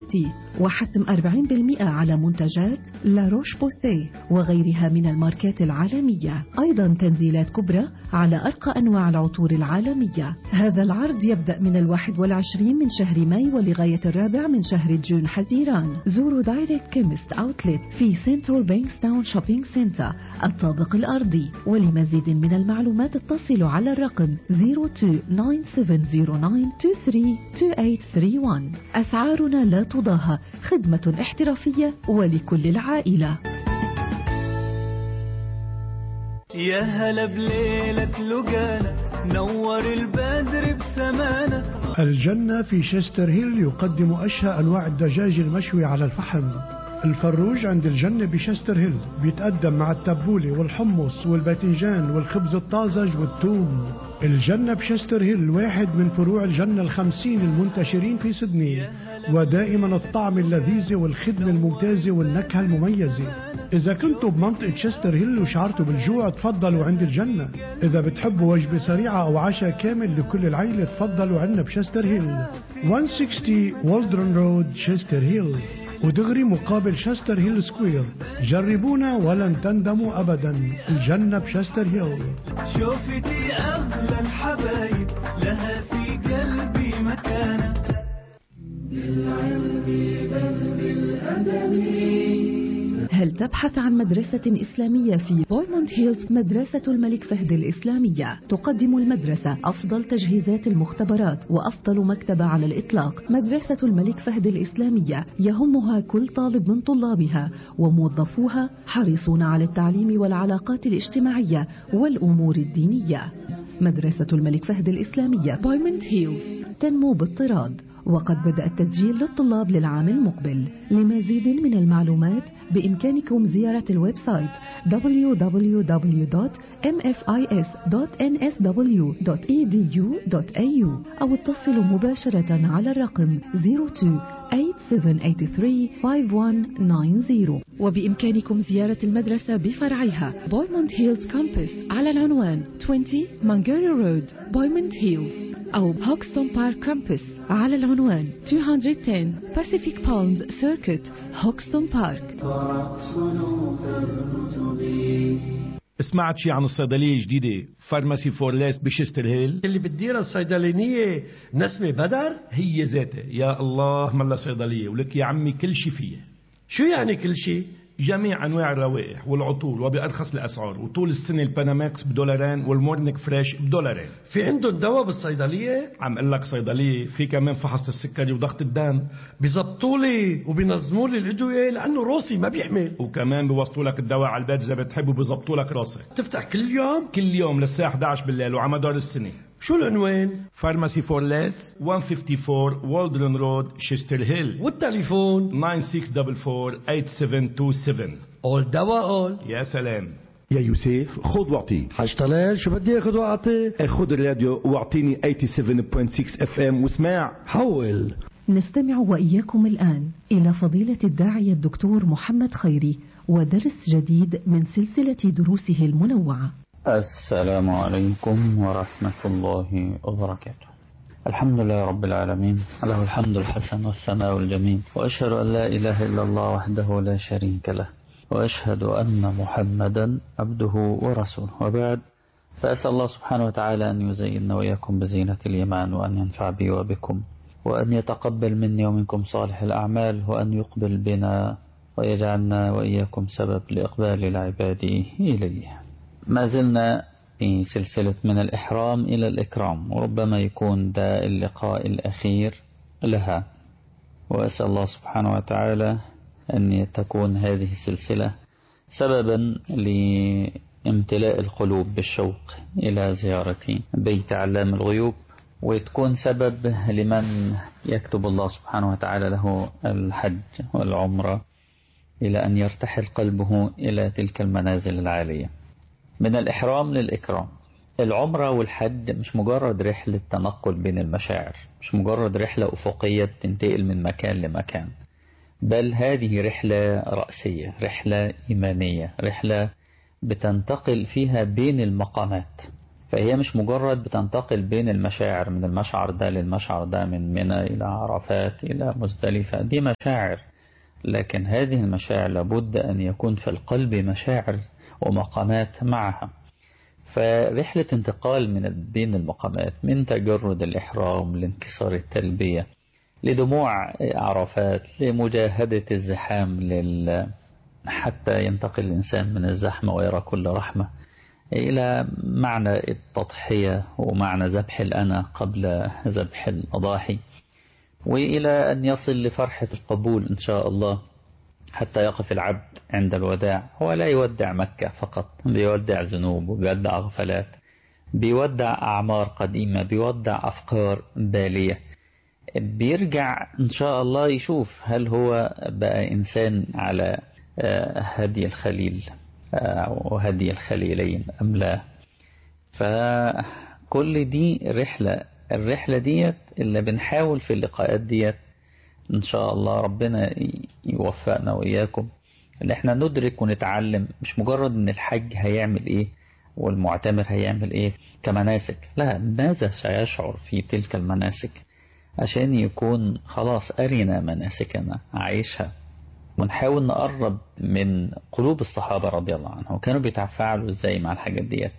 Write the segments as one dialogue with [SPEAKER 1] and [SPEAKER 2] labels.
[SPEAKER 1] تي وحسم 40% على منتجات لاروش بوسي وغيرها من الماركات العالمية أيضا تنزيلات كبرى على أرقى أنواع العطور العالمية هذا العرض يبدأ من الواحد والعشرين من شهر ماي ولغاية الرابع من شهر جون حزيران زوروا دايركت كيمست أوتلت في سنترال بينكستاون شوبينج سنتر الطابق الأرضي ولمزيد من المعلومات اتصلوا على الرقم 029709232831 أسعارنا لا تضاهى خدمة احترافية ولكل العائلة
[SPEAKER 2] يا هلا بليلة لقانا نور البدر بسمانا
[SPEAKER 3] الجنة في شستر هيل يقدم أشهى أنواع الدجاج المشوي على الفحم الفروج عند الجنة بشستر هيل بيتقدم مع التبولة والحمص والباذنجان والخبز الطازج والثوم الجنة بشستر هيل واحد من فروع الجنة الخمسين المنتشرين في سدني ودائما الطعم اللذيذ والخدمة الممتازة والنكهة المميزة إذا كنتوا بمنطقة شستر هيل وشعرتوا بالجوع تفضلوا عند الجنة إذا بتحبوا وجبة سريعة أو عشاء كامل لكل العيلة تفضلوا عندنا بشستر هيل 160 والدرن رود شستر هيل ودغري مقابل شستر هيل سكوير جربونا ولن تندموا أبدا الجنة بشستر هيل
[SPEAKER 2] شوفتي أغلى الحبايب لها في قلبي مكانة
[SPEAKER 1] هل تبحث عن مدرسة إسلامية في بويموند هيلز مدرسة الملك فهد الإسلامية تقدم المدرسة أفضل تجهيزات المختبرات وأفضل مكتبة على الإطلاق مدرسة الملك فهد الإسلامية يهمها كل طالب من طلابها وموظفوها حريصون على التعليم والعلاقات الاجتماعية والأمور الدينية مدرسة الملك فهد الإسلامية بويموند هيلز تنمو باضطراد وقد بدأ التسجيل للطلاب للعام المقبل لمزيد من المعلومات بإمكانكم زيارة الويب سايت www.mfis.nsw.edu.au أو اتصلوا مباشرة على الرقم 02-8783-5190 وبإمكانكم زيارة المدرسة بفرعها بويموند هيلز كامبس على العنوان 20 مانجيري رود بويموند هيلز أو هوكستون بارك كامبس على العنوان 210 Pacific Palms Circuit هوكستون بارك
[SPEAKER 4] سمعت شي عن الصيدلية الجديدة فارماسي فور ليس بشستر هيل
[SPEAKER 5] اللي بتديرها الصيدلانية نسمة بدر
[SPEAKER 4] هي ذاتها يا الله ملا صيدلية ولك يا عمي كل شي فيها
[SPEAKER 5] شو يعني كل شيء
[SPEAKER 4] جميع انواع الروائح والعطور وبارخص الاسعار وطول السنه الباناماكس بدولارين والمورنيك فريش بدولارين
[SPEAKER 5] في عندهم دواء بالصيدلية
[SPEAKER 4] عم اقول لك صيدليه في كمان فحص السكري وضغط الدم
[SPEAKER 5] بيزبطوا لي وبينظموا لي الادوية لانه روسي ما بيحمل
[SPEAKER 4] وكمان بيوصلوا لك الدواء على البيت اذا بتحب وبيظبطوا لك راسك
[SPEAKER 5] تفتح كل يوم
[SPEAKER 4] كل يوم للساعه 11 بالليل وعلى مدار السنه
[SPEAKER 5] شو العنوان
[SPEAKER 4] فارماسي فور ليس 154 والدرن رود شيستر هيل
[SPEAKER 5] والتليفون
[SPEAKER 4] 9644
[SPEAKER 5] قول دواء قول
[SPEAKER 4] يا سلام
[SPEAKER 6] يا يوسف خذ واعطي
[SPEAKER 5] حاج طلال شو بدي اخذ واعطي
[SPEAKER 6] خذ الراديو واعطيني 87.6 اف ام واسمع
[SPEAKER 5] حول
[SPEAKER 1] نستمع وإياكم الآن إلى فضيلة الداعية الدكتور محمد خيري ودرس جديد من سلسلة دروسه المنوعة
[SPEAKER 7] السلام عليكم ورحمة الله وبركاته الحمد لله رب العالمين له الحمد الحسن والثناء الجميل وأشهد أن لا إله إلا الله وحده لا شريك له وأشهد أن محمدا عبده ورسوله وبعد فأسأل الله سبحانه وتعالى أن يزيننا وإياكم بزينة الإيمان وأن ينفع بي وبكم وأن يتقبل مني ومنكم صالح الأعمال وأن يقبل بنا ويجعلنا وإياكم سبب لإقبال العباد إليه ما زلنا في سلسلة من الإحرام إلى الإكرام وربما يكون ده اللقاء الأخير لها وأسأل الله سبحانه وتعالى أن تكون هذه السلسلة سببا لامتلاء القلوب بالشوق إلى زيارة بيت علام الغيوب وتكون سبب لمن يكتب الله سبحانه وتعالى له الحج والعمرة إلى أن يرتحل قلبه إلى تلك المنازل العالية من الإحرام للإكرام العمرة والحج مش مجرد رحلة تنقل بين المشاعر مش مجرد رحلة أفقية تنتقل من مكان لمكان بل هذه رحلة رأسية رحلة إيمانية رحلة بتنتقل فيها بين المقامات فهي مش مجرد بتنتقل بين المشاعر من المشعر ده للمشعر ده من منى إلى عرفات إلى مزدلفة دي مشاعر لكن هذه المشاعر لابد أن يكون في القلب مشاعر ومقامات معها فرحلة انتقال من بين المقامات من تجرد الإحرام لانكسار التلبية لدموع عرفات لمجاهدة الزحام لل حتى ينتقل الإنسان من الزحمة ويرى كل رحمة إلى معنى التضحية ومعنى ذبح الأنا قبل ذبح الأضاحي وإلى أن يصل لفرحة القبول إن شاء الله حتى يقف العبد عند الوداع هو لا يودع مكة فقط بيودع ذنوب وبيودع غفلات بيودع أعمار قديمة بيودع أفكار بالية بيرجع إن شاء الله يشوف هل هو بقى إنسان على هدي الخليل وهدي الخليلين أم لا فكل دي رحلة الرحلة ديت اللي بنحاول في اللقاءات ديت إن شاء الله ربنا يوفقنا وإياكم إن إحنا ندرك ونتعلم مش مجرد إن الحج هيعمل إيه والمعتمر هيعمل إيه كمناسك لا ماذا سيشعر في تلك المناسك عشان يكون خلاص أرنا مناسكنا عايشها ونحاول نقرب من قلوب الصحابة رضي الله عنهم كانوا بيتفاعلوا ازاي مع الحاجات ديت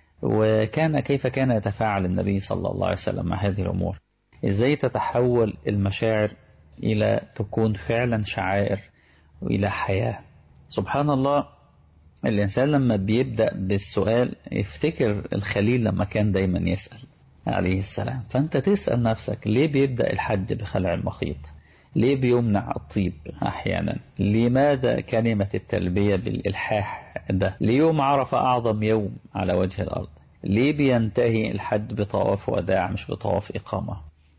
[SPEAKER 7] وكان كيف كان يتفاعل النبي صلى الله عليه وسلم مع هذه الأمور ازاي تتحول المشاعر إلى تكون فعلا شعائر وإلى حياة سبحان الله الإنسان لما بيبدأ بالسؤال يفتكر الخليل لما كان دايما يسأل عليه السلام فأنت تسأل نفسك ليه بيبدأ الحج بخلع المخيط ليه بيمنع الطيب أحيانا لماذا كلمة التلبية بالإلحاح ده ليوم عرف أعظم يوم على وجه الأرض ليه بينتهي الحج بطواف وداع مش بطواف إقامة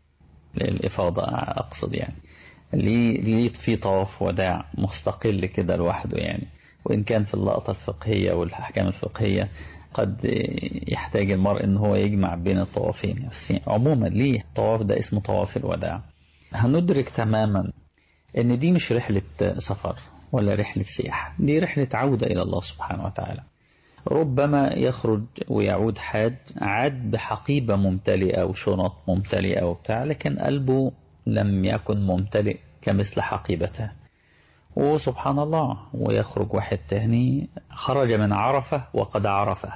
[SPEAKER 7] للإفاضة أقصد يعني ليه, ليه في طواف وداع مستقل كده لوحده يعني وإن كان في اللقطة الفقهية والأحكام الفقهية قد يحتاج المرء ان هو يجمع بين الطوافين عموما ليه الطواف ده اسمه طواف الوداع هندرك تماما ان دي مش رحلة سفر ولا رحلة سياحة دي رحلة عودة إلى الله سبحانه وتعالى ربما يخرج ويعود حاج عاد بحقيبة ممتلئة وشنط ممتلئة وبتاع لكن قلبه لم يكن ممتلئ كمثل حقيبته وسبحان الله ويخرج واحد تاني خرج من عرفة وقد عرفه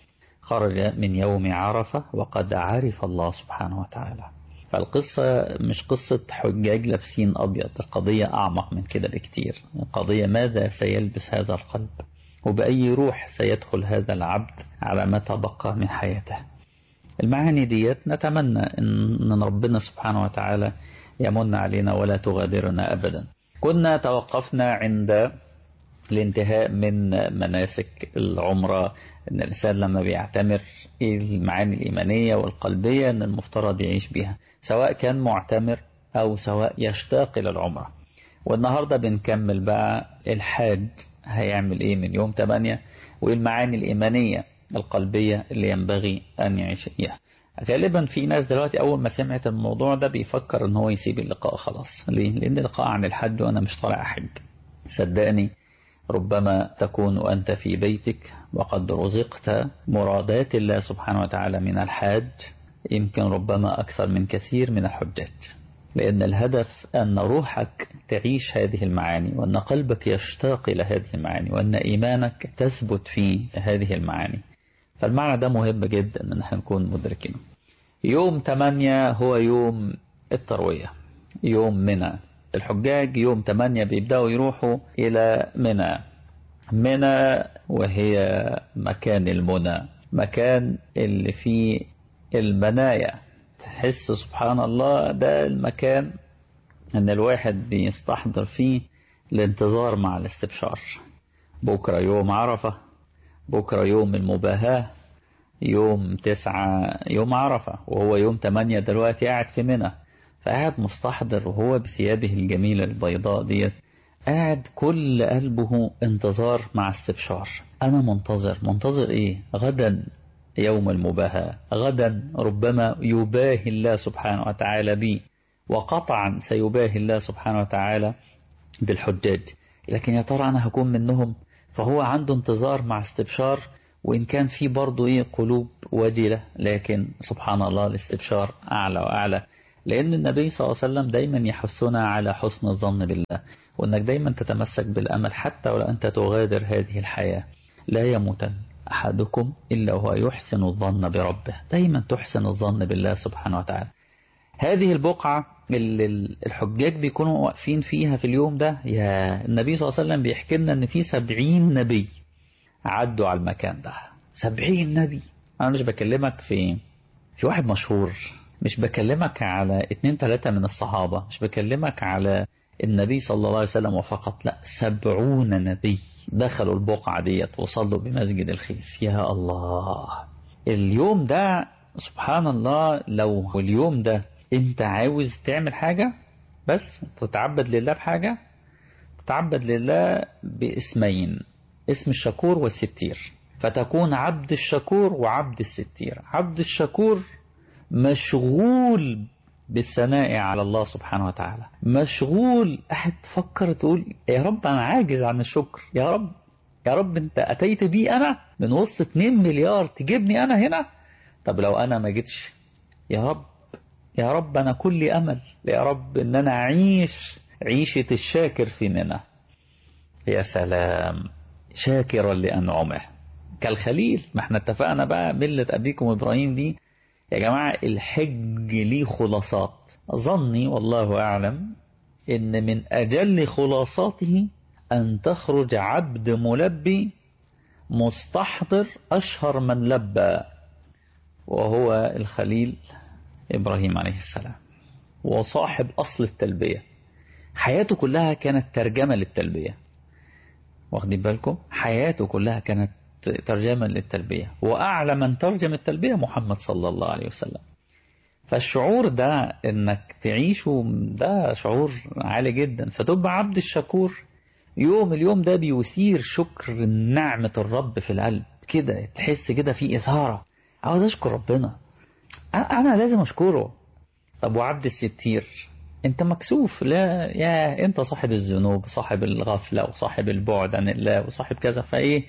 [SPEAKER 7] خرج من يوم عرفة وقد عرف الله سبحانه وتعالى فالقصة مش قصة حجاج لابسين أبيض القضية أعمق من كده بكتير القضية ماذا سيلبس هذا القلب وبأي روح سيدخل هذا العبد على ما تبقى من حياته المعاني ديت نتمنى أن ربنا سبحانه وتعالى يمن علينا ولا تغادرنا أبدا كنا توقفنا عند الانتهاء من مناسك العمرة ان الانسان لما بيعتمر المعاني الايمانية والقلبية ان المفترض يعيش بها سواء كان معتمر او سواء يشتاق الى العمرة والنهاردة بنكمل بقى الحاج هيعمل ايه من يوم 8 والمعاني الايمانية القلبية اللي ينبغي ان يعيش فيها غالبا في ناس دلوقتي اول ما سمعت الموضوع ده بيفكر ان هو يسيب اللقاء خلاص ليه لان اللقاء عن الحج وانا مش طالع احج صدقني ربما تكون أنت في بيتك وقد رزقت مرادات الله سبحانه وتعالى من الحاج يمكن ربما أكثر من كثير من الحجاج لأن الهدف أن روحك تعيش هذه المعاني وأن قلبك يشتاق إلى هذه المعاني وأن إيمانك تثبت في هذه المعاني فالمعنى ده مهم جدا أن نحن نكون مدركين يوم 8 هو يوم التروية يوم منى الحجاج يوم 8 بيبدأوا يروحوا إلى منى منى وهي مكان المنى مكان اللي فيه المنايا تحس سبحان الله ده المكان ان الواحد بيستحضر فيه الانتظار مع الاستبشار بكرة يوم عرفة بكرة يوم المباهاة يوم تسعة يوم عرفة وهو يوم تمانية دلوقتي قاعد في منى فقاعد مستحضر وهو بثيابه الجميلة البيضاء ديت قاعد كل قلبه انتظار مع استبشار أنا منتظر منتظر إيه غدا يوم المباهاة غدا ربما يباهي الله سبحانه وتعالى بي وقطعا سيباهي الله سبحانه وتعالى بالحجاج لكن يا ترى أنا هكون منهم فهو عنده انتظار مع استبشار وإن كان في برضه إيه قلوب وجلة لكن سبحان الله الاستبشار أعلى وأعلى لأن النبي صلى الله عليه وسلم دايما يحثنا على حسن الظن بالله وأنك دايما تتمسك بالأمل حتى ولو أنت تغادر هذه الحياة لا يموتن أحدكم إلا وهو يحسن الظن بربه دايما تحسن الظن بالله سبحانه وتعالى هذه البقعة اللي الحجاج بيكونوا واقفين فيها في اليوم ده يا النبي صلى الله عليه وسلم بيحكي لنا ان في سبعين نبي عدوا على المكان ده سبعين نبي انا مش بكلمك في في واحد مشهور مش بكلمك على اتنين تلاتة من الصحابة مش بكلمك على النبي صلى الله عليه وسلم وفقط لا سبعون نبي دخلوا البقعة ديت وصلوا بمسجد الخيف يا الله اليوم ده سبحان الله لو اليوم ده انت عاوز تعمل حاجة بس تتعبد لله بحاجة تتعبد لله باسمين اسم الشكور والستير فتكون عبد الشكور وعبد الستير عبد الشكور مشغول بالثناء على الله سبحانه وتعالى مشغول قاعد تفكر تقول يا رب أنا عاجز عن الشكر يا رب يا رب أنت أتيت بي أنا من وسط 2 مليار تجيبني أنا هنا طب لو أنا ما جيتش يا رب يا رب أنا كل أمل يا رب أن أنا أعيش عيشة الشاكر في منى يا سلام شاكرا لأنعمه كالخليل ما احنا اتفقنا بقى ملة أبيكم إبراهيم دي يا جماعة الحج ليه خلاصات ظني والله أعلم إن من أجل خلاصاته أن تخرج عبد ملبي مستحضر أشهر من لبى وهو الخليل إبراهيم عليه السلام وصاحب أصل التلبية حياته كلها كانت ترجمة للتلبية واخدين بالكم حياته كلها كانت ترجمة للتلبية وأعلى من ترجم التلبية محمد صلى الله عليه وسلم فالشعور ده انك تعيشه ده شعور عالي جدا فتبقى عبد الشكور يوم اليوم ده بيثير شكر نعمة الرب في القلب كده تحس كده في إثارة عاوز أشكر ربنا أنا لازم أشكره طب وعبد الستير أنت مكسوف لا يا أنت صاحب الذنوب صاحب الغفلة وصاحب البعد عن الله وصاحب كذا فإيه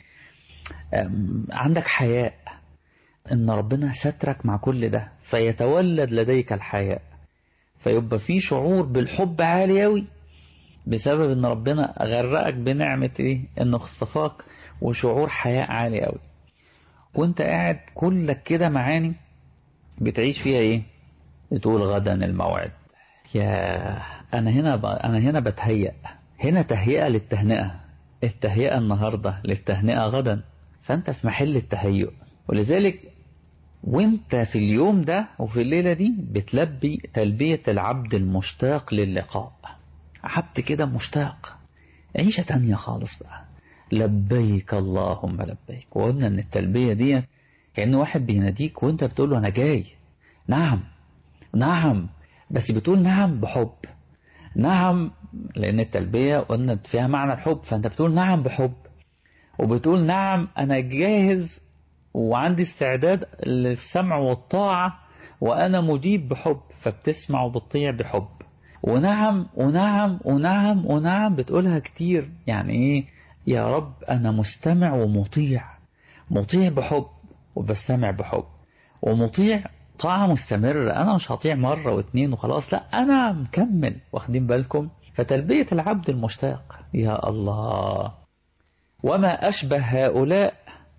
[SPEAKER 7] عندك حياء ان ربنا سترك مع كل ده فيتولد لديك الحياء فيبقى في شعور بالحب عالي قوي بسبب ان ربنا غرقك بنعمة ايه انه اخصفاك وشعور حياء عالي قوي وانت قاعد كلك كده معاني بتعيش فيها ايه بتقول غدا الموعد يا انا هنا ب... انا هنا بتهيأ هنا تهيئة للتهنئة التهيئة النهاردة للتهنئة غدا فأنت في محل التهيؤ ولذلك وانت في اليوم ده وفي الليلة دي بتلبي تلبية العبد المشتاق للقاء عبد كده مشتاق عيشة تانية خالص بقى لبيك اللهم لبيك وقلنا ان التلبية دي كأن واحد بيناديك وانت بتقول له انا جاي نعم نعم بس بتقول نعم بحب نعم لأن التلبية قلنا فيها معنى الحب فأنت بتقول نعم بحب وبتقول نعم أنا جاهز وعندي استعداد للسمع والطاعة وأنا مجيب بحب فبتسمع وبتطيع بحب ونعم ونعم ونعم ونعم بتقولها كتير يعني إيه يا رب أنا مستمع ومطيع مطيع بحب وبستمع بحب ومطيع طاعة مستمرة أنا مش هطيع مرة واتنين وخلاص لا أنا مكمل واخدين بالكم فتلبية العبد المشتاق يا الله وما أشبه هؤلاء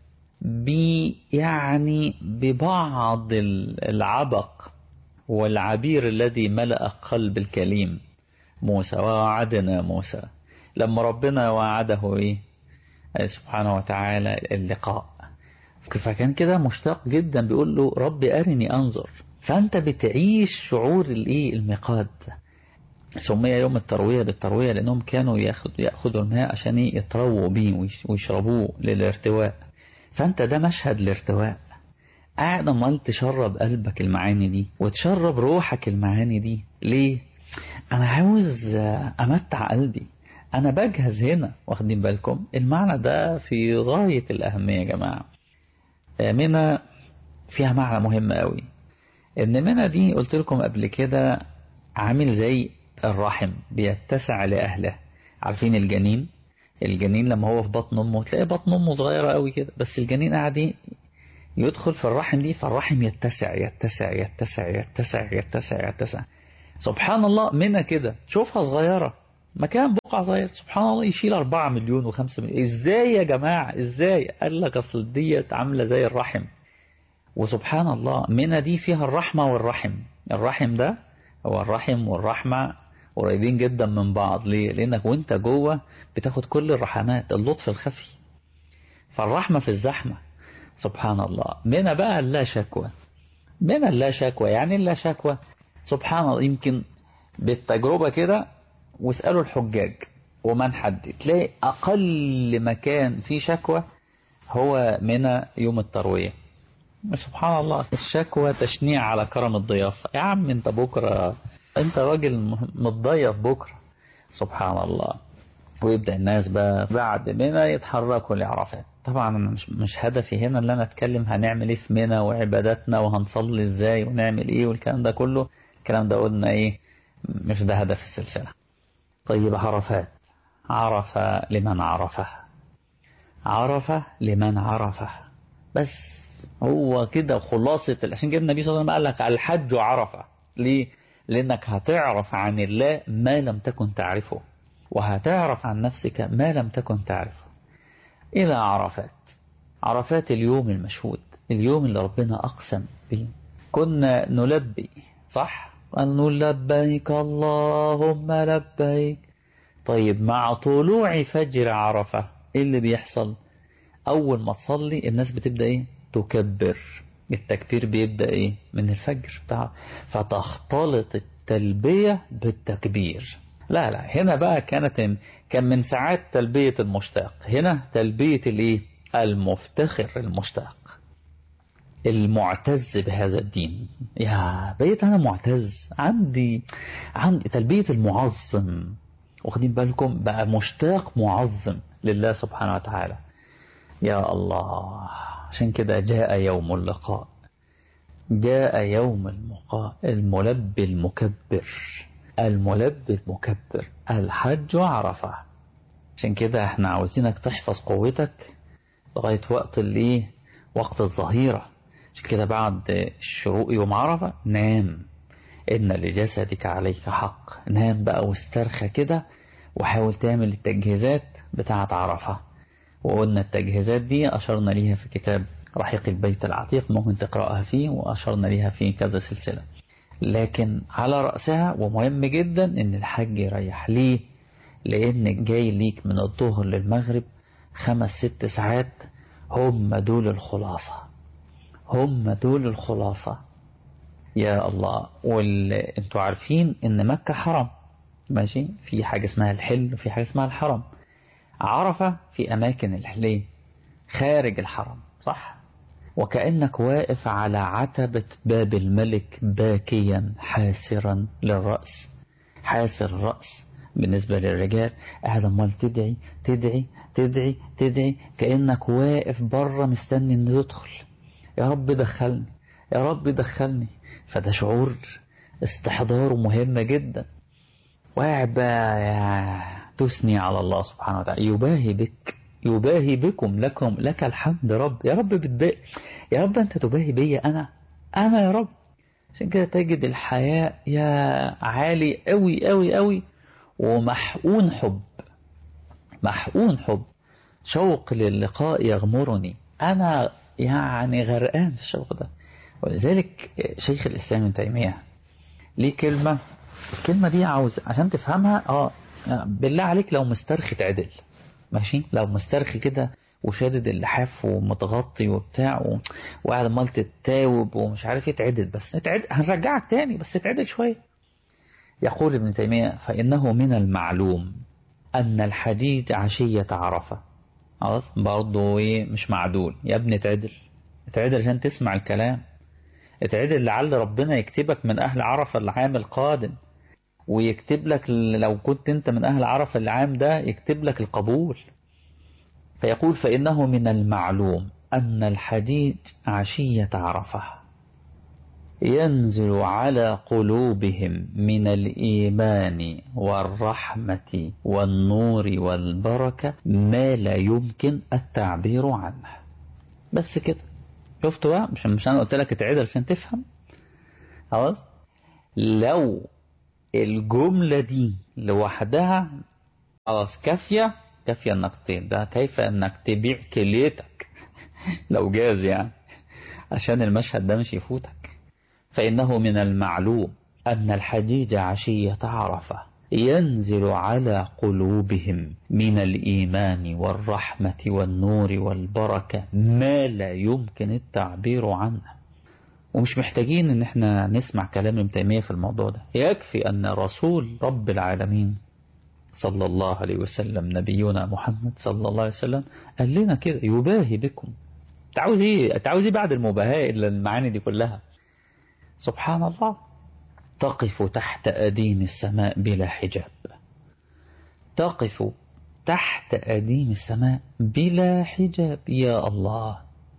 [SPEAKER 7] يعني ببعض العبق والعبير الذي ملأ قلب الكليم موسى ووعدنا موسى لما ربنا وعده إيه سبحانه وتعالى اللقاء فكان كده مشتاق جدا بيقول له رب أرني أنظر فأنت بتعيش شعور الإيه الميقات سمي يوم التروية بالتروية لأنهم كانوا ياخد يأخذوا الماء عشان يترووا بيه ويشربوه للارتواء فأنت ده مشهد الارتواء قاعد امال تشرب قلبك المعاني دي وتشرب روحك المعاني دي ليه أنا عاوز أمتع قلبي أنا بجهز هنا واخدين بالكم المعنى ده في غاية الأهمية يا جماعة منى فيها معنى مهم قوي ان منى دي قلت لكم قبل كده عامل زي الرحم بيتسع لأهله عارفين الجنين الجنين لما هو في بطن امه تلاقي بطن امه صغيرة قوي كده بس الجنين قاعد ايه يدخل في الرحم دي فالرحم يتسع يتسع يتسع يتسع يتسع يتسع سبحان الله منى كده شوفها صغيرة مكان بقعة صغير سبحان الله يشيل 4 مليون و5 مليون ازاي يا جماعة ازاي قال لك اصل ديت عاملة زي الرحم وسبحان الله منى دي فيها الرحمة والرحم الرحم ده هو الرحم والرحمة قريبين جدا من بعض ليه لانك وانت جوه بتاخد كل الرحمات اللطف الخفي فالرحمة في الزحمة سبحان الله منى بقى لا شكوى منى لا شكوى يعني لا شكوى سبحان الله يمكن بالتجربة كده واسألوا الحجاج ومن حد تلاقي أقل مكان فيه شكوى هو من يوم التروية سبحان الله الشكوى تشنيع على كرم الضيافة يا عم انت بكرة انت راجل متضيف بكرة سبحان الله ويبدأ الناس بقى بعد منى يتحركوا لعرفات طبعا مش, مش هدفي هنا اللي انا اتكلم هنعمل ايه في منى وعباداتنا وهنصلي ازاي ونعمل ايه والكلام ده كله الكلام ده قلنا ايه مش ده هدف السلسلة طيب عرفات عرف لمن عرفه عرف لمن عرفه بس هو كده خلاصة عشان كده النبي صلى الله عليه وسلم قال لك الحج عرفه ليه؟ لأنك هتعرف عن الله ما لم تكن تعرفه وهتعرف عن نفسك ما لم تكن تعرفه إلى عرفات عرفات اليوم المشهود اليوم اللي ربنا أقسم به كنا نلبي صح قالوا لبيك اللهم لبيك طيب مع طلوع فجر عرفة ايه اللي بيحصل اول ما تصلي الناس بتبدأ ايه تكبر التكبير بيبدأ ايه من الفجر بتاع فتختلط التلبية بالتكبير لا لا هنا بقى كانت كان من ساعات تلبية المشتاق هنا تلبية الايه المفتخر المشتاق المعتز بهذا الدين يا بقيت أنا معتز عندي عندي تلبية المعظم واخدين بالكم بقى مشتاق معظم لله سبحانه وتعالى يا الله عشان كده جاء يوم اللقاء جاء يوم المقاء الملبي المكبر الملبي المكبر الحج عرفة عشان كده احنا عاوزينك تحفظ قوتك لغاية وقت اللي وقت الظهيرة عشان كده بعد الشروق يوم عرفة نام إن لجسدك عليك حق نام بقى واسترخى كده وحاول تعمل التجهيزات بتاعة عرفة وقلنا التجهيزات دي أشرنا ليها في كتاب رحيق البيت العتيق ممكن تقرأها فيه وأشرنا ليها في كذا سلسلة لكن على رأسها ومهم جدا إن الحج يريح ليه لأن جاي ليك من الظهر للمغرب خمس ست ساعات هم دول الخلاصة هم دول الخلاصة يا الله وانتوا عارفين ان مكة حرم ماشي في حاجة اسمها الحل وفي حاجة اسمها الحرم عرفة في أماكن الحلين خارج الحرم صح وكأنك واقف على عتبة باب الملك باكيا حاسرا للرأس حاسر الرأس بالنسبة للرجال قاعد امال تدعي تدعي تدعي تدعي كأنك واقف بره مستني انه يدخل يا رب دخلني يا رب دخلني فده شعور استحضاره مهم جدا وقاعد بقى تثني على الله سبحانه وتعالى يباهي بك يباهي بكم لكم لك الحمد رب يا رب بتضايق يا رب انت تباهي بيا انا انا يا رب عشان كده تجد الحياء يا عالي قوي قوي قوي ومحقون حب محقون حب شوق للقاء يغمرني انا يعني غرقان في الشوق ده ولذلك شيخ الإسلام ابن تيمية ليه كلمة الكلمة دي عاوز عشان تفهمها اه بالله عليك لو مسترخي تعدل ماشي لو مسترخي كده وشادد اللحاف ومتغطي وبتاع و... وقاعد عمال تتاوب ومش عارف ايه تعدل بس اتعدل هنرجعك تاني بس اتعدل شوية يقول ابن تيمية فإنه من المعلوم أن الحديد عشية عرفة خلاص برضه ايه مش معدول يا ابني اتعدل اتعدل عشان تسمع الكلام اتعدل لعل ربنا يكتبك من أهل عرفة العام القادم ويكتب لك لو كنت انت من أهل عرفة العام ده يكتب لك القبول فيقول فإنه من المعلوم أن الحديد عشية عرفة ينزل على قلوبهم من الإيمان والرحمة والنور والبركة ما لا يمكن التعبير عنه بس كده شفتوا بقى مش مش انا قلت لك اتعدل عشان تفهم خلاص لو الجملة دي لوحدها خلاص كافية كافية انك ده كيف انك تبيع كليتك لو جاز يعني عشان المشهد ده مش يفوتك فإنه من المعلوم أن الحجيج عشية عرفة ينزل على قلوبهم من الإيمان والرحمة والنور والبركة ما لا يمكن التعبير عنه ومش محتاجين ان احنا نسمع كلام ابن تيمية في الموضوع ده يكفي ان رسول رب العالمين صلى الله عليه وسلم نبينا محمد صلى الله عليه وسلم قال لنا كده يباهي بكم تعوز ايه تعوز ايه بعد المباهاة الا المعاني دي كلها سبحان الله تقف تحت أديم السماء بلا حجاب تقف تحت أديم السماء بلا حجاب يا الله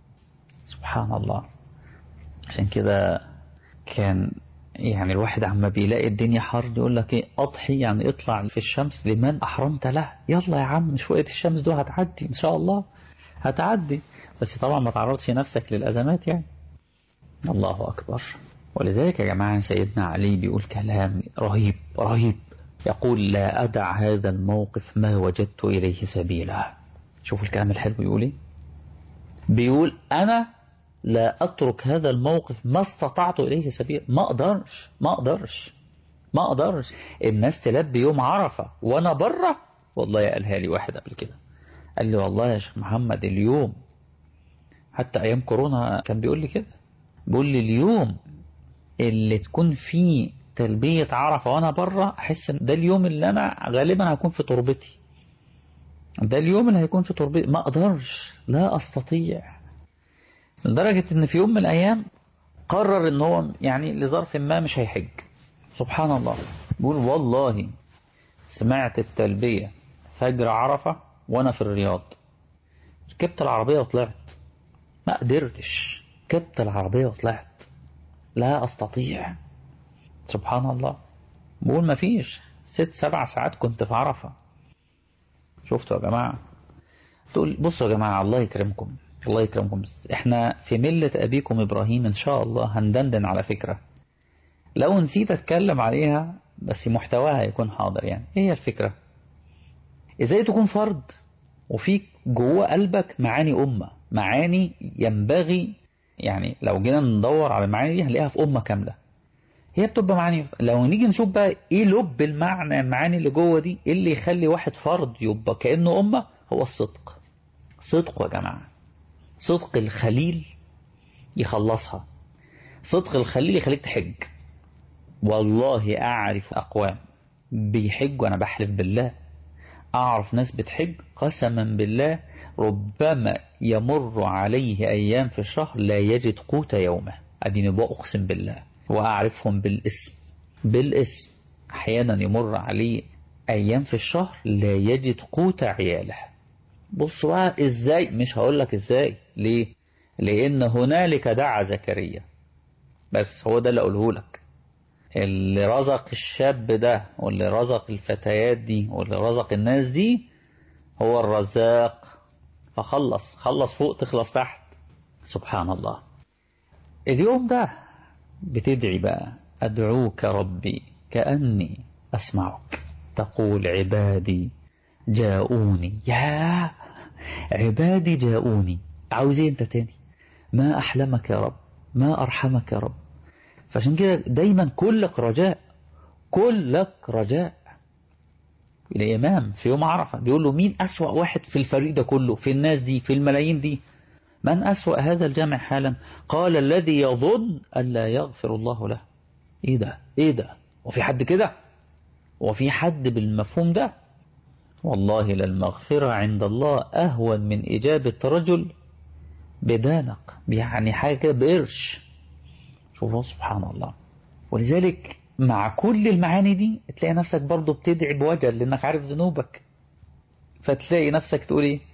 [SPEAKER 7] سبحان الله عشان كده كان يعني الواحد عما بيلاقي الدنيا حر يقول لك ايه اضحي يعني اطلع في الشمس لمن احرمت له يلا يا عم شويه الشمس دول هتعدي ان شاء الله هتعدي بس طبعا ما تعرضش نفسك للازمات يعني الله اكبر ولذلك يا جماعة سيدنا علي بيقول كلام رهيب رهيب يقول لا أدع هذا الموقف ما وجدت إليه سبيلا شوفوا الكلام الحلو بيقول ايه بيقول أنا لا أترك هذا الموقف ما استطعت إليه سبيلا ما أقدرش ما أقدرش ما أقدرش الناس تلبي يوم عرفة وأنا بره والله قالها لي واحد قبل كده قال لي والله يا شيخ محمد اليوم حتى أيام كورونا كان بيقول لي كده بيقول لي اليوم اللي تكون فيه تلبية عرفة وانا بره احس ان ده اليوم اللي انا غالبا هكون في تربتي ده اليوم اللي هيكون في تربتي ما اقدرش لا استطيع لدرجة ان في يوم من الايام قرر ان هو يعني لظرف ما مش هيحج سبحان الله بيقول والله سمعت التلبية فجر عرفة وانا في الرياض ركبت العربية وطلعت ما قدرتش ركبت العربية وطلعت لا أستطيع سبحان الله بقول ما فيش ست سبع ساعات كنت في عرفة شفتوا يا جماعة تقول بصوا يا جماعة الله يكرمكم الله يكرمكم احنا في ملة أبيكم إبراهيم إن شاء الله هندندن على فكرة لو نسيت أتكلم عليها بس محتواها يكون حاضر يعني ايه هي الفكرة ازاي تكون فرد وفيك جوه قلبك معاني أمة معاني ينبغي يعني لو جينا ندور على المعاني دي هنلاقيها في أمة كاملة هي بتبقى معاني لو نيجي نشوف بقى ايه لب المعنى المعاني اللي جوه دي ايه اللي يخلي واحد فرد يبقى كأنه أمة هو الصدق صدق يا جماعة صدق الخليل يخلصها صدق الخليل يخليك تحج والله أعرف أقوام بيحج وأنا بحلف بالله أعرف ناس بتحج قسما بالله ربما يمر عليه أيام في الشهر لا يجد قوت يومه أديني بأقسم بالله وأعرفهم بالاسم بالاسم أحيانا يمر عليه أيام في الشهر لا يجد قوت عياله بص بقى إزاي مش هقول لك إزاي ليه لأن هنالك دعا زكريا بس هو ده اللي أقوله لك اللي رزق الشاب ده واللي رزق الفتيات دي واللي رزق الناس دي هو الرزاق فخلص خلص فوق تخلص تحت سبحان الله اليوم ده بتدعي بقى أدعوك ربي كأني أسمعك تقول عبادي جاءوني يا عبادي جاءوني عاوز ايه انت تاني ما أحلمك يا رب ما أرحمك يا رب فعشان كده دايما كلك رجاء كلك رجاء الإمام في يوم عرفة بيقول له مين أسوأ واحد في الفريق ده كله في الناس دي في الملايين دي من أسوأ هذا الجمع حالا قال الذي يظن أن لا يغفر الله له إيه ده إيه ده وفي حد كده وفي حد بالمفهوم ده والله للمغفرة عند الله أهون من إجابة رجل بدانق يعني حاجة كده بقرش شوفوا سبحان الله ولذلك مع كل المعاني دي تلاقي نفسك برضو بتدعي بوجل لأنك عارف ذنوبك فتلاقي نفسك تقول ايه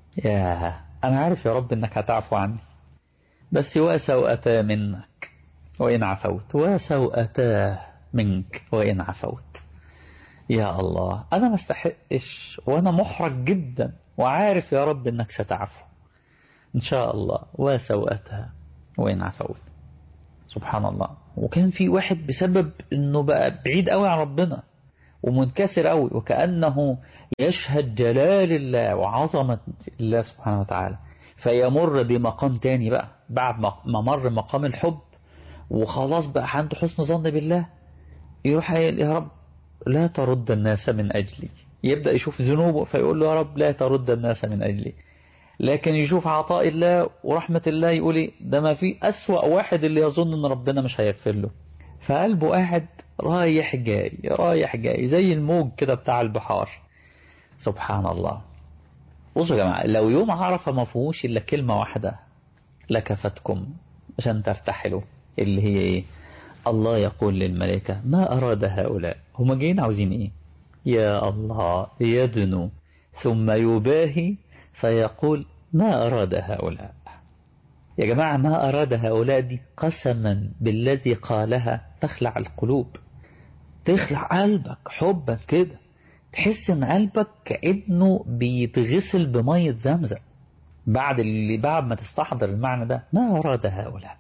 [SPEAKER 7] يا أنا عارف يا رب أنك هتعفو عني بس وأسى وأتى منك وإن عفوت وسوءتاه منك وإن عفوت يا الله أنا ما استحقش وأنا محرج جدا وعارف يا رب أنك ستعفو إن شاء الله وسوءتها وإن عفوت سبحان الله وكان في واحد بسبب أنه بقى بعيد قوي عن ربنا ومنكسر قوي وكأنه يشهد جلال الله وعظمة الله سبحانه وتعالى فيمر بمقام تاني بقى بعد ما مر مقام الحب وخلاص بقى عنده حسن ظن بالله يروح يا رب لا ترد الناس من أجلي يبدأ يشوف ذنوبه فيقول له يا رب لا ترد الناس من أجلي لكن يشوف عطاء الله ورحمة الله يقول ده ما في أسوأ واحد اللي يظن ان ربنا مش هيغفر له فقلبه قاعد رايح جاي رايح جاي زي الموج كده بتاع البحار سبحان الله بصوا يا جماعة لو يوم عرفة ما فيهوش إلا كلمة واحدة لكفتكم عشان ترتحلوا اللي هي إيه الله يقول للملائكة ما أراد هؤلاء هم جايين عاوزين إيه يا الله يدنو ثم يباهي فيقول ما أراد هؤلاء يا جماعة ما أراد هؤلاء دي قسما بالذي قالها تخلع القلوب تخلع قلبك حبك كده تحس ان قلبك كأنه بيتغسل بمية زمزم بعد اللي بعد ما تستحضر المعنى ده ما أراد هؤلاء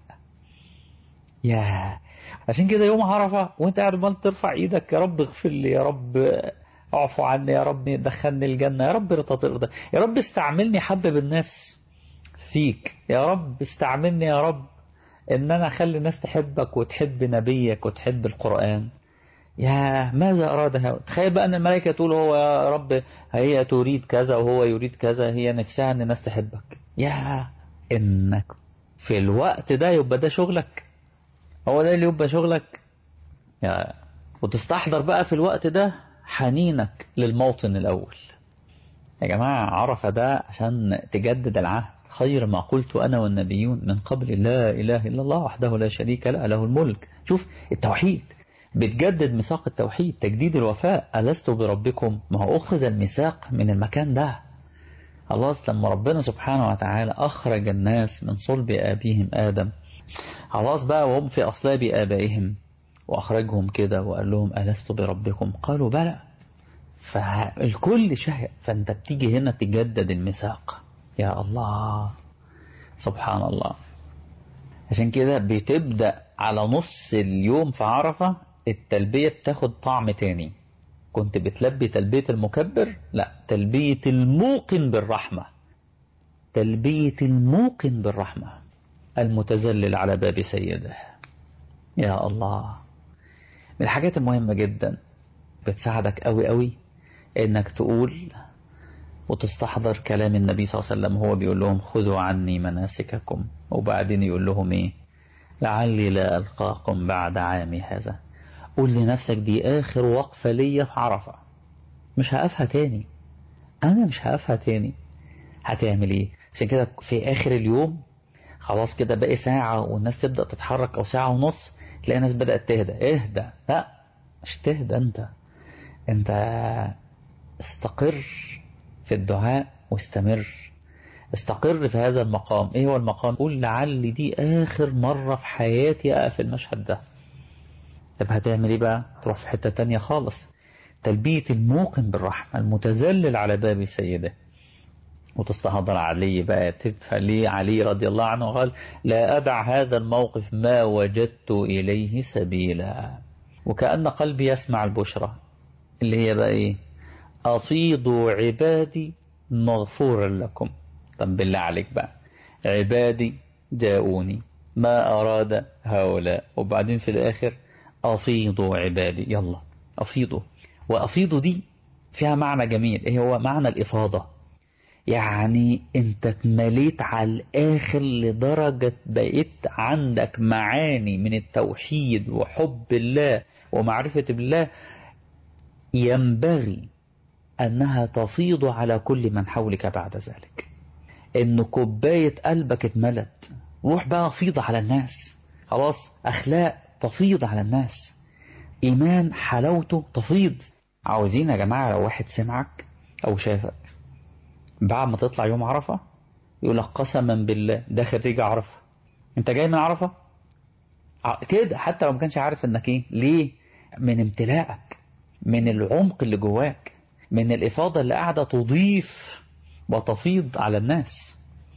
[SPEAKER 7] يا عشان كده يوم عرفة وانت قاعد مال ترفع ايدك يا رب اغفر لي يا رب اعفو عني يا رب دخلني الجنة يا رب ارضى ترضى يا رب استعملني حبب الناس فيك يا رب استعملني يا رب ان انا اخلي الناس تحبك وتحب نبيك وتحب القرآن يا ماذا أرادها تخيل بقى أن الملائكة تقول هو يا رب هي تريد كذا وهو يريد كذا هي نفسها أن الناس تحبك يا إنك في الوقت ده يبقى ده شغلك هو ده اللي يبقى شغلك يا وتستحضر بقى في الوقت ده حنينك للموطن الأول يا جماعة عرفة ده عشان تجدد العهد خير ما قلت أنا والنبيون من قبل لا إله إلا الله وحده لا شريك له له الملك شوف التوحيد بتجدد ميثاق التوحيد تجديد الوفاء ألست بربكم ما هو أخذ الميثاق من المكان ده خلاص لما ربنا سبحانه وتعالى أخرج الناس من صلب آبيهم آدم خلاص بقى وهم في أصلاب آبائهم وأخرجهم كده وقال لهم ألست بربكم قالوا بلى فالكل شهق فأنت بتيجي هنا تجدد الميثاق يا الله سبحان الله عشان كده بتبدأ على نص اليوم في عرفة التلبية بتاخد طعم تاني كنت بتلبي تلبية المكبر لا تلبية الموقن بالرحمة تلبية الموقن بالرحمة المتزلل على باب سيده يا الله من الحاجات المهمة جدا بتساعدك قوي قوي انك تقول وتستحضر كلام النبي صلى الله عليه وسلم هو بيقول لهم خذوا عني مناسككم وبعدين يقول لهم ايه لعلي لا ألقاكم بعد عامي هذا قول لنفسك دي آخر وقفة ليا في عرفة مش هقفها تاني أنا مش هقفها تاني هتعمل ايه عشان كده في آخر اليوم خلاص كده باقي ساعة والناس تبدأ تتحرك أو ساعة ونص تلاقي الناس بدأت تهدى اهدى لا مش تهدى انت انت استقر في الدعاء واستمر استقر في هذا المقام ايه هو المقام قول لعل دي اخر مرة في حياتي اقف المشهد ده طب هتعمل ايه بقى تروح في حتة تانية خالص تلبية الموقن بالرحمة المتذلل على باب سيده وتستحضر علي بقى تفعلي علي رضي الله عنه قال لا أدع هذا الموقف ما وجدت إليه سبيلا وكأن قلبي يسمع البشرى اللي هي بقى ايه أفيضوا عبادي مغفورا لكم طب بالله عليك بقى عبادي جاءوني ما أراد هؤلاء وبعدين في الآخر أفيضوا عبادي يلا أفيضوا وأفيضوا دي فيها معنى جميل ايه هو معنى الإفاضة يعني انت اتمليت على الآخر لدرجة بقيت عندك معاني من التوحيد وحب الله ومعرفة بالله ينبغي أنها تفيض على كل من حولك بعد ذلك إن كوباية قلبك اتملت روح بقى فيض على الناس خلاص أخلاق تفيض على الناس إيمان حلاوته تفيض عاوزين يا جماعة لو واحد سمعك أو شافك بعد ما تطلع يوم عرفة يقول لك قسما بالله ده خريج عرفة انت جاي من عرفة ع- كده حتى لو ما كانش عارف انك ايه ليه من امتلاءك من العمق اللي جواك من الإفاضة اللي قاعدة تضيف وتفيض على الناس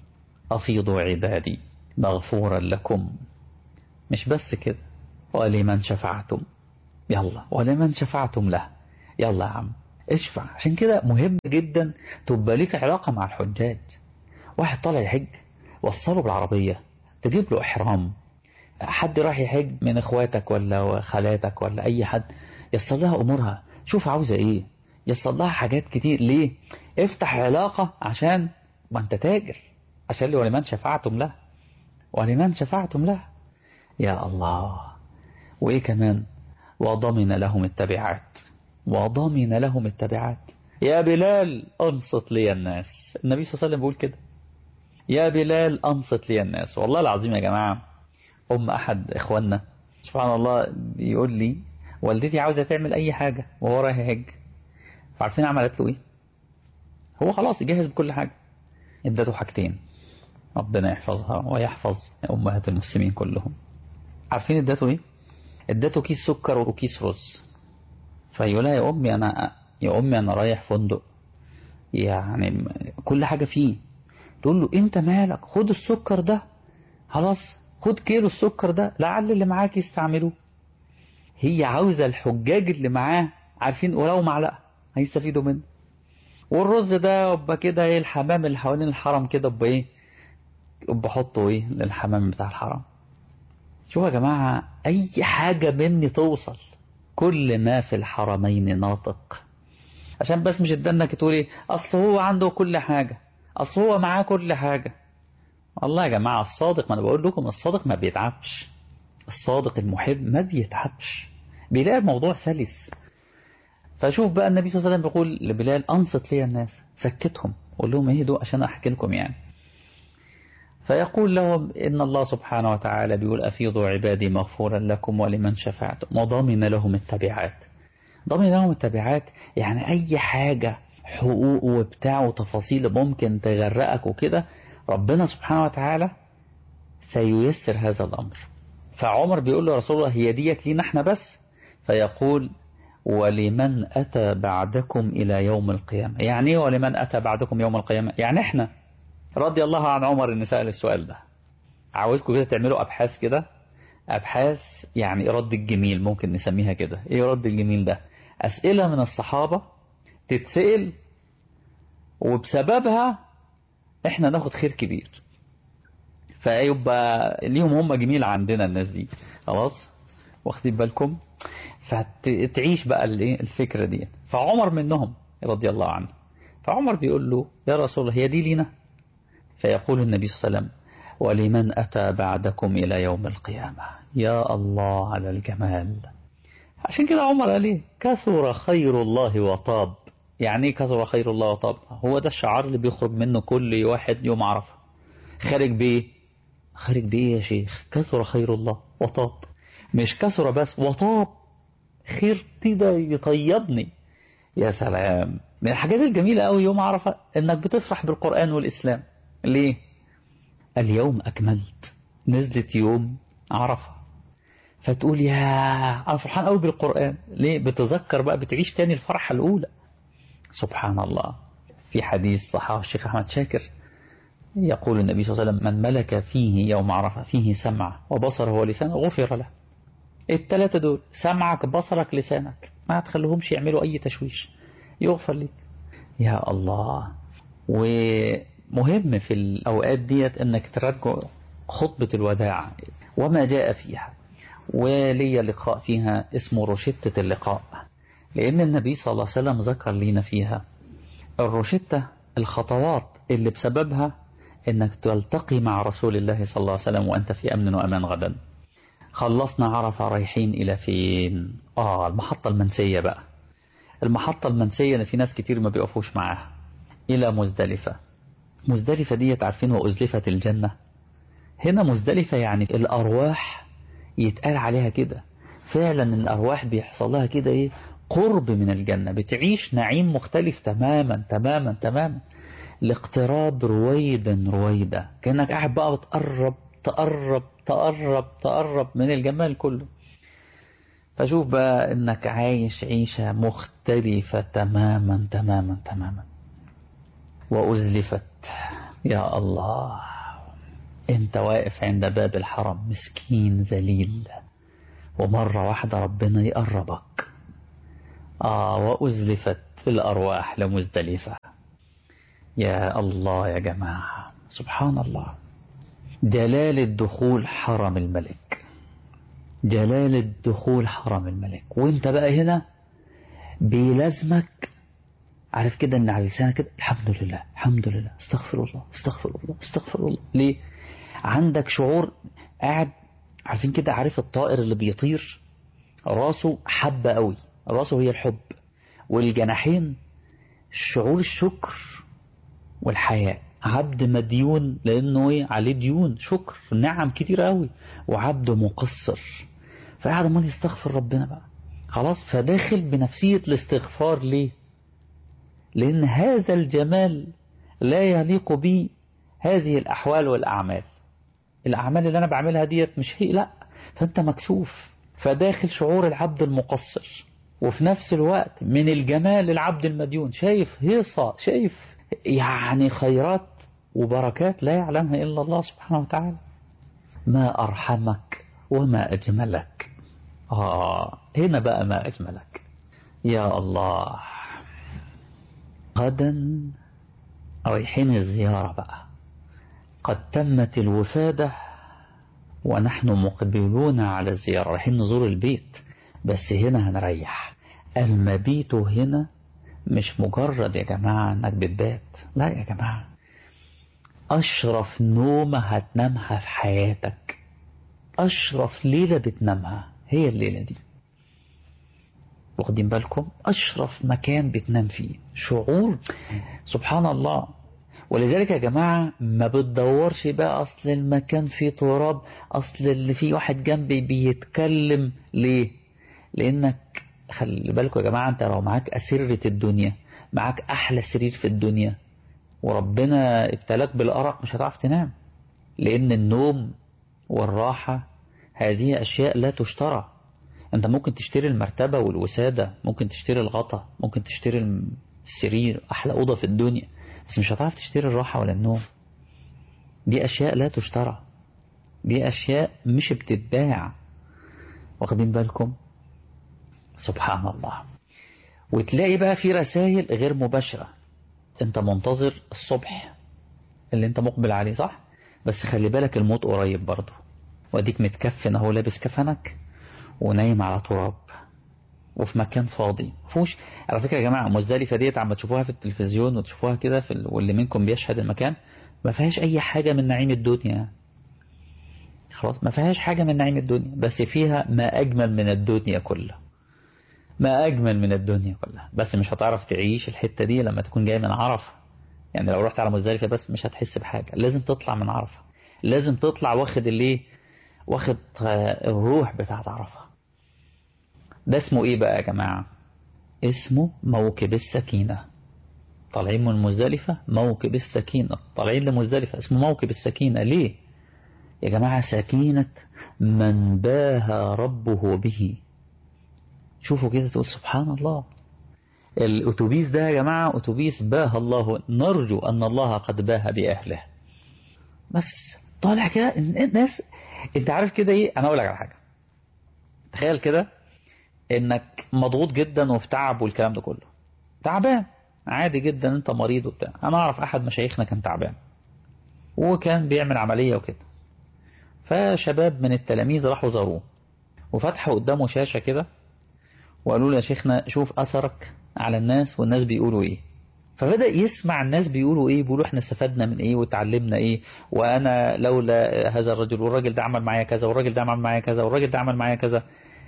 [SPEAKER 7] أفيضوا عبادي مغفورا لكم مش بس كده ولمن شفعتم يلا ولمن شفعتم له يلا يا عم اشفع عشان كده مهم جدا تبقى ليك علاقة مع الحجاج واحد طالع يحج وصله بالعربية تجيب له إحرام حد راح يحج من اخواتك ولا خالاتك ولا اي حد يصل لها امورها شوف عاوزه ايه يصل لها حاجات كتير ليه افتح علاقة عشان ما انت تاجر عشان ولمن شفعتم له ولمن شفعتم له يا الله وايه كمان وضمن لهم التبعات وضمن لهم التبعات يا بلال انصت لي الناس النبي صلى الله عليه وسلم بيقول كده يا بلال انصت لي الناس والله العظيم يا جماعه أم أحد إخواننا سبحان الله بيقول لي والدتي عاوزة تعمل أي حاجة وهو رايح يحج فعارفين عملت له إيه هو خلاص يجهز بكل حاجة ادته حاجتين ربنا يحفظها ويحفظ أمهات المسلمين كلهم عارفين ادته إيه ادته كيس سكر وكيس رز فيقول لها يا أمي أنا يا أمي أنا رايح فندق يعني كل حاجة فيه تقول له أنت مالك خد السكر ده خلاص خد كيلو السكر ده لعل اللي معاك يستعملوه هي عاوزة الحجاج اللي معاه عارفين ولو معلقة هيستفيدوا منه والرز ده يبقى كده ايه الحمام اللي حوالين الحرم كده يبقى ايه يبقى حطه ايه للحمام بتاع الحرم شوفوا يا جماعة اي حاجة مني توصل كل ما في الحرمين ناطق عشان بس مش ادانك تقولي اصل هو عنده كل حاجة اصل هو معاه كل حاجة والله يا جماعة الصادق ما أنا بقول لكم الصادق ما بيتعبش الصادق المحب ما بيتعبش بيلاقي الموضوع سلس فشوف بقى النبي صلى الله عليه وسلم بيقول لبلال أنصت لي الناس سكتهم قول لهم اهدوا عشان أحكي لكم يعني فيقول لهم إن الله سبحانه وتعالى بيقول أفيضوا عبادي مغفورا لكم ولمن شفعتم وضمن لهم التبعات ضمن لهم التبعات يعني أي حاجة حقوق وبتاع وتفاصيل ممكن تغرقك وكده ربنا سبحانه وتعالى سييسر هذا الأمر فعمر بيقول له رسول الله هي ديت لينا احنا بس فيقول ولمن أتى بعدكم إلى يوم القيامة يعني ايه ولمن أتى بعدكم يوم القيامة يعني احنا رضي الله عن عمر إن سأل السؤال ده عاوزكم كده تعملوا أبحاث كده أبحاث يعني رد الجميل ممكن نسميها كده ايه رد الجميل ده أسئلة من الصحابة تتسأل وبسببها احنا ناخد خير كبير فيبقى ليهم هم جميل عندنا الناس دي خلاص واخدين بالكم فتعيش بقى الايه الفكرة دي فعمر منهم رضي الله عنه فعمر بيقول له يا رسول الله هي دي لينا فيقول النبي صلى الله عليه وسلم ولمن أتى بعدكم إلى يوم القيامة يا الله على الجمال عشان كده عمر قال ايه كثر خير الله وطاب يعني ايه كثر خير الله وطاب هو ده الشعار اللي بيخرج منه كل واحد يوم عرفه خارج بايه خارج بايه يا شيخ كثر خير الله وطاب مش كثر بس وطاب خير كده يطيبني يا سلام من الحاجات الجميلة قوي يوم عرفة انك بتفرح بالقرآن والإسلام ليه اليوم أكملت نزلت يوم عرفة فتقول يا أنا فرحان قوي بالقرآن ليه بتذكر بقى بتعيش تاني الفرحة الأولى سبحان الله في حديث صححه الشيخ أحمد شاكر يقول النبي صلى الله عليه وسلم من ملك فيه يوم عرفة فيه سمع وبصره ولسانه غفر له الثلاثة دول سمعك بصرك لسانك ما تخليهمش يعملوا أي تشويش يغفر لك يا الله ومهم في الأوقات ديت أنك تراجع خطبة الوداع وما جاء فيها ولي لقاء فيها اسمه روشتة اللقاء لأن النبي صلى الله عليه وسلم ذكر لنا فيها الروشتة الخطوات اللي بسببها انك تلتقي مع رسول الله صلى الله عليه وسلم وانت في امن وامان غدا خلصنا عرفة رايحين الى فين اه المحطة المنسية بقى المحطة المنسية اللي في ناس كتير ما بيقفوش معاها الى مزدلفة مزدلفة دي عارفين وازلفت الجنة هنا مزدلفة يعني الارواح يتقال عليها كده فعلا الارواح بيحصل لها كده ايه قرب من الجنة بتعيش نعيم مختلف تماما تماما تماما الاقتراب رويدا رويدا كأنك قاعد بقى بتقرب تقرب تقرب تقرب من الجمال كله فشوف بقى انك عايش عيشة مختلفة تماما تماما تماما وأزلفت يا الله انت واقف عند باب الحرم مسكين ذليل ومرة واحدة ربنا يقربك آه وأزلفت الأرواح لمزدلفة يا الله يا جماعة سبحان الله جلال الدخول حرم الملك جلال الدخول حرم الملك وانت بقى هنا بيلازمك عارف كده ان على لسانك كده الحمد لله الحمد لله استغفر الله استغفر الله استغفر الله ليه عندك شعور قاعد عارفين كده عارف الطائر اللي بيطير راسه حبة قوي راسه هي الحب والجناحين شعور الشكر والحياء عبد مديون لانه ايه عليه ديون شكر نعم كتير قوي وعبد مقصر فقاعد امال يستغفر ربنا بقى خلاص فداخل بنفسية الاستغفار ليه لان هذا الجمال لا يليق بي هذه الاحوال والاعمال الاعمال اللي انا بعملها ديت مش هي لا فانت مكسوف فداخل شعور العبد المقصر وفي نفس الوقت من الجمال العبد المديون شايف هيصة شايف يعني خيرات وبركات لا يعلمها إلا الله سبحانه وتعالى ما أرحمك وما أجملك آه هنا بقى ما أجملك يا الله غدا رايحين الزيارة بقى قد تمت الوفادة ونحن مقبلون على الزيارة رايحين نزور البيت بس هنا هنريح المبيت هنا مش مجرد يا جماعة انك بتبات لا يا جماعة اشرف نومة هتنامها في حياتك اشرف ليلة بتنامها هي الليلة دي واخدين بالكم اشرف مكان بتنام فيه شعور سبحان الله ولذلك يا جماعة ما بتدورش بقى أصل المكان فيه تراب أصل اللي فيه واحد جنبي بيتكلم ليه لأنك خلي بالكم يا جماعة أنت لو معاك أسرة الدنيا معاك أحلى سرير في الدنيا وربنا ابتلاك بالأرق مش هتعرف تنام لأن النوم والراحة هذه أشياء لا تشترى أنت ممكن تشتري المرتبة والوسادة ممكن تشتري الغطا ممكن تشتري السرير أحلى أوضة في الدنيا بس مش هتعرف تشتري الراحة ولا النوم دي أشياء لا تشترى دي أشياء مش بتتباع واخدين بالكم سبحان الله وتلاقي بقى في رسائل غير مباشرة انت منتظر الصبح اللي انت مقبل عليه صح بس خلي بالك الموت قريب برضه واديك متكفن اهو لابس كفنك ونايم على تراب وفي مكان فاضي فوش على فكرة يا جماعة مزدلفة ديت عم تشوفوها في التلفزيون وتشوفوها كده في ال... واللي منكم بيشهد المكان ما فيهاش أي حاجة من نعيم الدنيا خلاص ما فيهاش حاجة من نعيم الدنيا بس فيها ما أجمل من الدنيا كلها ما أجمل من الدنيا كلها بس مش هتعرف تعيش الحتة دي لما تكون جاي من عرفة يعني لو رحت على مزدلفة بس مش هتحس بحاجة لازم تطلع من عرفة لازم تطلع واخد اللي واخد الروح بتاعت عرفة ده اسمه ايه بقى يا جماعة اسمه موكب السكينة طالعين من مزدلفة موكب السكينة طالعين لمزدلفة اسمه موكب السكينة ليه يا جماعة سكينة من باها ربه به شوفوا كده تقول سبحان الله الأتوبيس ده يا جماعة أتوبيس باها الله نرجو أن الله قد باها بأهله بس طالع كده الناس انت عارف كده ايه انا اقول لك على حاجة تخيل كده انك مضغوط جدا وفي تعب والكلام ده كله تعبان عادي جدا انت مريض وبتاع انا اعرف احد مشايخنا كان تعبان وكان بيعمل عملية وكده فشباب من التلاميذ راحوا زاروه وفتحوا قدامه شاشة كده وقالوا له يا شيخنا شوف أثرك على الناس والناس بيقولوا ايه فبدأ يسمع الناس بيقولوا ايه بيقولوا احنا استفدنا من ايه وتعلمنا ايه وانا لولا هذا الرجل والراجل ده عمل معايا كذا والراجل ده عمل معايا كذا والراجل ده عمل معايا كذا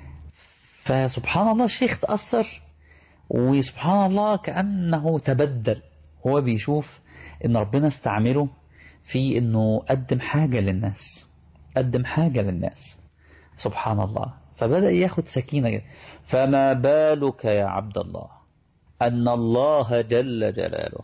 [SPEAKER 7] فسبحان الله الشيخ تأثر وسبحان الله كأنه تبدل هو بيشوف ان ربنا استعمله في انه قدم حاجة للناس قدم حاجة للناس سبحان الله فبدأ ياخد سكينة جدا. فما بالك يا عبد الله أن الله جل جلاله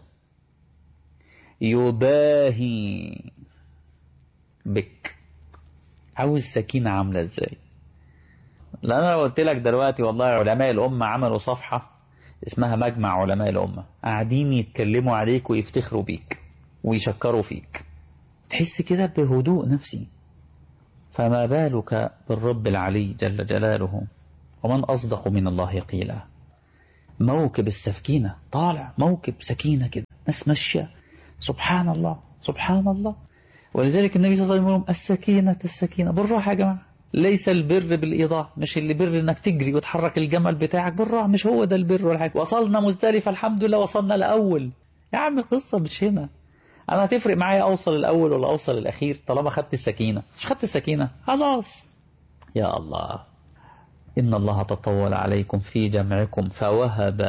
[SPEAKER 7] يباهي بك عاوز سكينة عاملة ازاي لأن أنا لو قلت لك دلوقتي والله علماء الأمة عملوا صفحة اسمها مجمع علماء الأمة قاعدين يتكلموا عليك ويفتخروا بيك ويشكروا فيك تحس كده بهدوء نفسي فما بالك بالرب العلي جل جلاله ومن أصدق من الله قيلا موكب السكينة طالع موكب سكينة كده ناس ماشية سبحان الله سبحان الله ولذلك النبي صلى الله عليه وسلم يقول السكينة السكينة بالراحة يا جماعة ليس البر بالإيضاح مش اللي بر انك تجري وتحرك الجمل بتاعك بالراحة مش هو ده البر ولا حاجة وصلنا مزدلفة الحمد لله وصلنا الأول يا عم القصة مش هنا أنا هتفرق معايا أوصل الأول ولا أوصل الأخير طالما خدت السكينة مش خدت السكينة خلاص يا الله إن الله تطول عليكم في جمعكم فوهب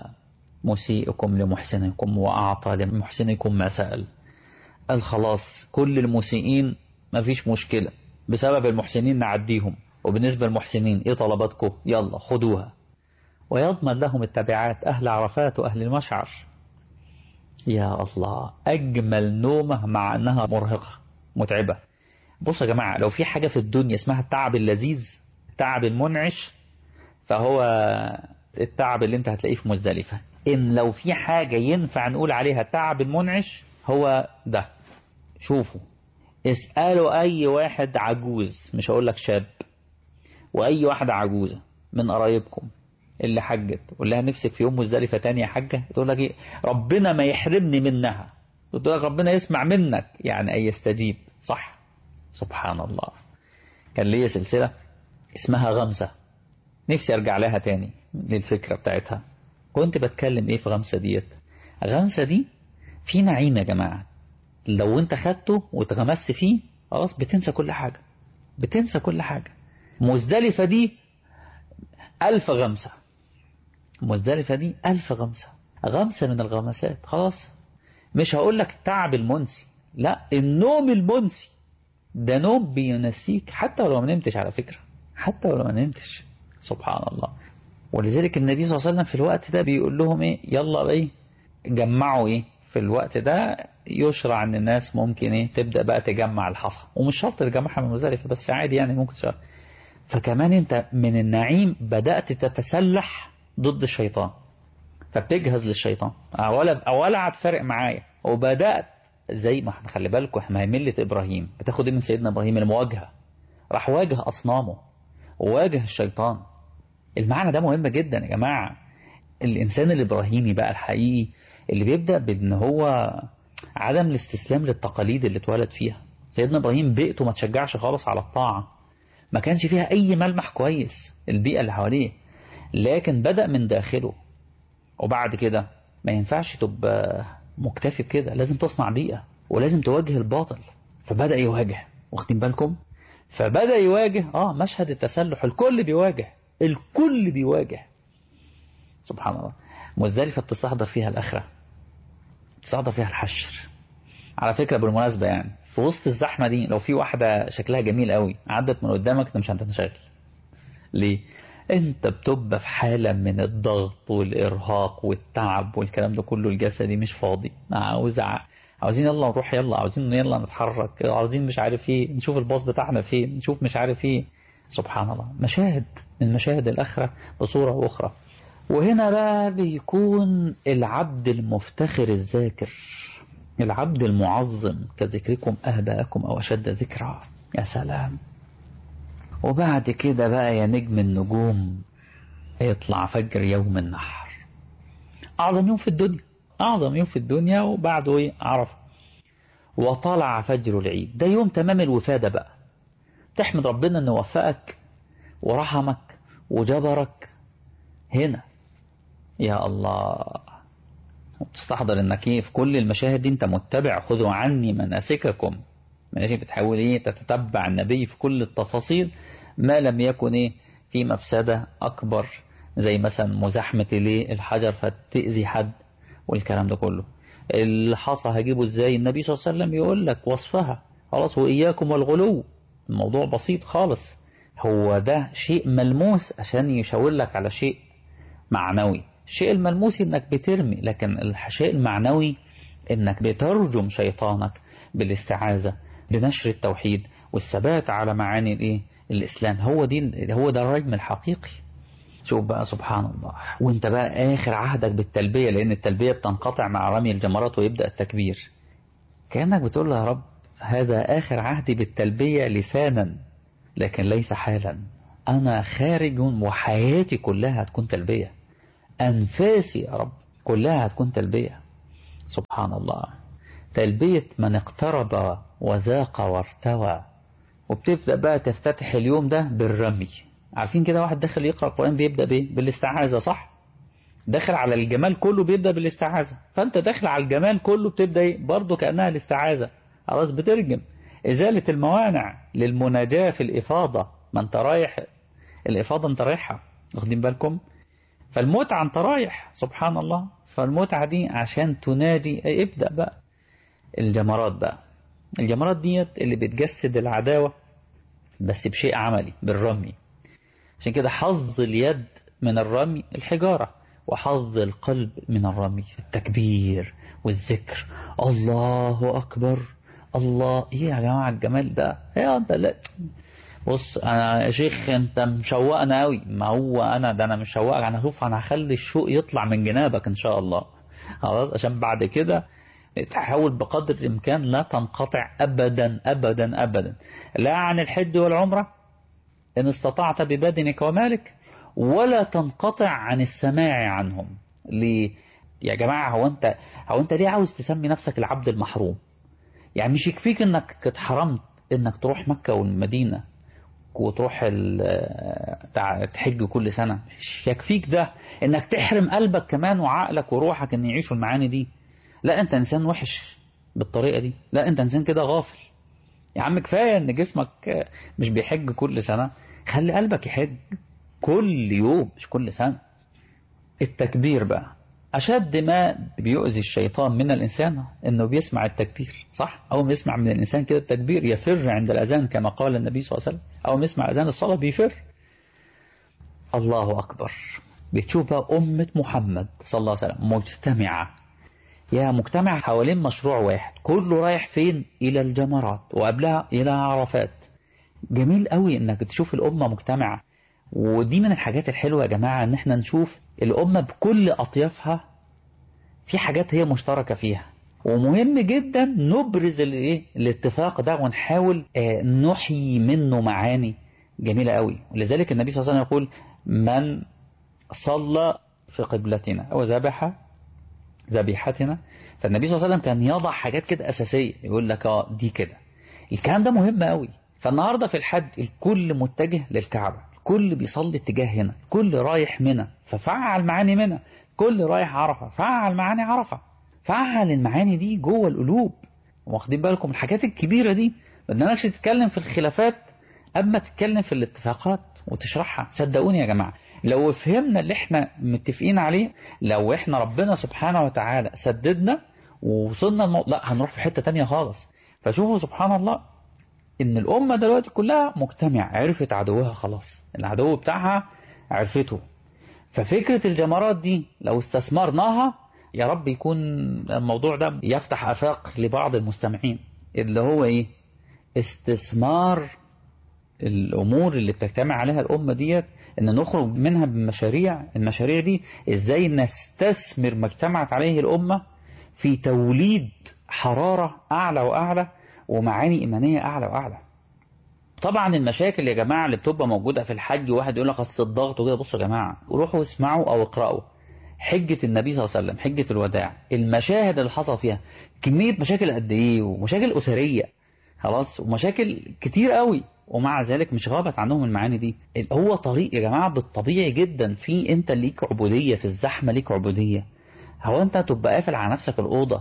[SPEAKER 7] مسيئكم لمحسنكم وأعطى لمحسنكم ما سأل قال خلاص كل المسيئين ما فيش مشكلة بسبب المحسنين نعديهم وبالنسبة للمحسنين ايه طلباتكم يلا خدوها ويضمن لهم التبعات أهل عرفات وأهل المشعر يا الله أجمل نومة مع أنها مرهقة متعبة بصوا يا جماعة لو في حاجة في الدنيا اسمها التعب اللذيذ التعب المنعش فهو التعب اللي انت هتلاقيه في مزدلفة ان لو في حاجة ينفع نقول عليها التعب المنعش هو ده شوفوا اسألوا اي واحد عجوز مش هقول لك شاب واي واحدة عجوزة من قرايبكم اللي حجت قول لها نفسك في يوم مزدلفة تانية يا حاجة تقول لك ايه ربنا ما يحرمني منها تقول لك ربنا يسمع منك يعني اي يستجيب صح سبحان الله كان ليا سلسلة اسمها غمسة نفسي ارجع لها تاني للفكرة بتاعتها كنت بتكلم ايه في غمسة ديت غمسة دي في نعيم يا جماعة لو انت خدته واتغمست فيه خلاص بتنسى كل حاجة بتنسى كل حاجة مزدلفة دي ألف غمسة مزدلفة دي ألف غمسة غمسة من الغمسات خلاص مش هقول لك التعب المنسي لا النوم المنسي ده نوم بينسيك حتى لو ما نمتش على فكرة حتى لو ما نمتش سبحان الله ولذلك النبي صلى الله عليه وسلم في الوقت ده بيقول لهم ايه يلا ايه جمعوا ايه في الوقت ده يشرع ان الناس ممكن ايه تبدأ بقى تجمع الحصى ومش شرط تجمعها من مزدلفة بس عادي يعني ممكن شرط فكمان انت من النعيم بدأت تتسلح ضد الشيطان فبتجهز للشيطان ولا ولا عاد فارق معايا وبدأت زي ما احنا خلي بالكم احنا ملة ابراهيم بتاخد من سيدنا ابراهيم المواجهة راح واجه اصنامه وواجه الشيطان المعنى ده مهم جدا يا جماعة الإنسان الإبراهيمي بقى الحقيقي اللي بيبدأ بأن هو عدم الاستسلام للتقاليد اللي اتولد فيها سيدنا إبراهيم بيئته ما تشجعش خالص على الطاعة ما كانش فيها أي ملمح كويس البيئة اللي حواليه لكن بدأ من داخله وبعد كده ما ينفعش تبقى مكتفي بكده لازم تصنع بيئة ولازم تواجه الباطل فبدأ يواجه واخدين بالكم فبدأ يواجه اه مشهد التسلح الكل بيواجه الكل بيواجه سبحان الله مزدلفة بتستحضر فيها الآخرة بتستحضر فيها الحشر على فكرة بالمناسبة يعني في وسط الزحمة دي لو في واحدة شكلها جميل قوي عدت من قدامك انت مش هتنشغل ليه انت بتبقى في حالة من الضغط والإرهاق والتعب والكلام ده كله الجسدي مش فاضي عاوز عاوزين يلا نروح يلا عاوزين يلا نتحرك عاوزين مش عارف ايه نشوف الباص بتاعنا فين نشوف مش عارف ايه سبحان الله مشاهد من مشاهد الآخرة بصورة أخرى وهنا بقى بيكون العبد المفتخر الذاكر العبد المعظم كذكركم أهباءكم أو أشد ذكرى يا سلام وبعد كده بقى يا نجم النجوم يطلع فجر يوم النحر أعظم يوم في الدنيا أعظم يوم في الدنيا وبعده إيه عرفه وطلع فجر العيد ده يوم تمام الوفادة بقى تحمد ربنا أنه وفقك ورحمك وجبرك هنا يا الله وتستحضر انك ايه في كل المشاهد دي انت متبع خذوا عني مناسككم ماشي بتحاول ايه تتتبع النبي في كل التفاصيل ما لم يكن ايه في مفسدة اكبر زي مثلا مزاحمة ليه الحجر فتأذي حد والكلام ده كله الحصى هجيبه ازاي النبي صلى الله عليه وسلم يقول لك وصفها خلاص وإياكم والغلو الموضوع بسيط خالص هو ده شيء ملموس عشان يشاور لك على شيء معنوي الشيء الملموسي انك بترمي لكن الشيء المعنوي انك بترجم شيطانك بالاستعاذة بنشر التوحيد والثبات على معاني الايه الاسلام هو دي هو ده الرجم الحقيقي شوف بقى سبحان الله وانت بقى اخر عهدك بالتلبية لان التلبية بتنقطع مع رمي الجمرات ويبدأ التكبير كأنك بتقول له يا رب هذا اخر عهدي بالتلبية لسانا لكن ليس حالا انا خارج وحياتي كلها هتكون تلبية انفاسي يا رب كلها هتكون تلبية سبحان الله تلبية من اقترب وذاق وارتوى وبتبدأ بقى تفتتح اليوم ده بالرمي عارفين كده واحد داخل يقرأ القرآن بيبدأ بإيه؟ بالاستعاذة صح داخل على الجمال كله بيبدأ بالاستعاذة فأنت داخل على الجمال كله بتبدأ إيه؟ برضه كأنها الاستعاذة خلاص بترجم إزالة الموانع للمناجاة في الإفاضة ما أنت رايح الإفاضة أنت رايحها واخدين بالكم فالمتعة أنت رايح سبحان الله فالمتعة دي عشان تنادي ابدأ بقى الجمرات بقى الجمرات ديت اللي بتجسد العداوة بس بشيء عملي بالرمي عشان كده حظ اليد من الرمي الحجارة وحظ القلب من الرمي التكبير والذكر الله أكبر الله ايه يا جماعة الجمال ده يا انت لا بص انا يا شيخ انت مشوقنا قوي ما هو انا ده انا مشوقك انا شوف انا هخلي الشوق يطلع من جنابك ان شاء الله خلاص عشان بعد كده تحاول بقدر الامكان لا تنقطع ابدا ابدا ابدا لا عن الحج والعمره ان استطعت ببدنك ومالك ولا تنقطع عن السماع عنهم ليه يا جماعه هو انت هو انت ليه عاوز تسمي نفسك العبد المحروم يعني مش يكفيك انك اتحرمت انك تروح مكه والمدينه وتروح تحج كل سنة مش يكفيك ده انك تحرم قلبك كمان وعقلك وروحك ان يعيشوا المعاني دي لا انت انسان وحش بالطريقة دي لا انت انسان كده غافل يا عم كفاية ان جسمك مش بيحج كل سنة خلي قلبك يحج كل يوم مش كل سنة التكبير بقى أشد ما بيؤذي الشيطان من الإنسان أنه بيسمع التكبير صح؟ أو ما يسمع من الإنسان كده التكبير يفر عند الأذان كما قال النبي صلى الله عليه وسلم أو ما يسمع أذان الصلاة بيفر الله أكبر بتشوف بقى أمة محمد صلى الله عليه وسلم مجتمعة يا مجتمع حوالين مشروع واحد كله رايح فين إلى الجمرات وقبلها إلى عرفات جميل قوي انك تشوف الأمة مجتمعة ودي من الحاجات الحلوة يا جماعة ان احنا نشوف الأمة بكل أطيافها في حاجات هي مشتركة فيها ومهم جدا نبرز الايه الاتفاق ده ونحاول اه نحيي منه معاني جميلة قوي ولذلك النبي صلى الله عليه وسلم يقول من صلى في قبلتنا أو ذبح ذبيحتنا فالنبي صلى الله عليه وسلم كان يضع حاجات كده أساسية يقول لك اه دي كده الكلام ده مهم قوي فالنهاردة في الحج الكل متجه للكعبة الكل بيصلي اتجاه هنا كل رايح منى ففعل معاني منى كل رايح عرفة فعل معاني عرفة فعل المعاني دي جوه القلوب واخدين بالكم الحاجات الكبيرة دي ما بدناش تتكلم في الخلافات قبل ما تتكلم في الاتفاقات وتشرحها صدقوني يا جماعة لو فهمنا اللي احنا متفقين عليه لو احنا ربنا سبحانه وتعالى سددنا ووصلنا المو... لا هنروح في حتة تانية خالص فشوفوا سبحان الله ان الامة دلوقتي كلها مجتمع عرفت عدوها خلاص العدو بتاعها عرفته ففكرة الجمرات دي لو استثمرناها يا رب يكون الموضوع ده يفتح افاق لبعض المستمعين اللي هو ايه استثمار الامور اللي بتجتمع عليها الامة ديت ان نخرج منها بمشاريع المشاريع دي ازاي نستثمر ما اجتمعت عليه الامة في توليد حرارة اعلى واعلى ومعاني إيمانية أعلى وأعلى طبعا المشاكل يا جماعة اللي بتبقى موجودة في الحج واحد يقول لك أصل الضغط وكده بصوا يا جماعة روحوا اسمعوا أو اقرأوا حجة النبي صلى الله عليه وسلم حجة الوداع المشاهد اللي حصل فيها كمية مشاكل قد إيه ومشاكل أسرية خلاص ومشاكل كتير قوي ومع ذلك مش غابت عنهم المعاني دي هو طريق يا جماعة بالطبيعي جدا في انت ليك عبودية في الزحمة ليك عبودية هو انت تبقى قافل على نفسك الأوضة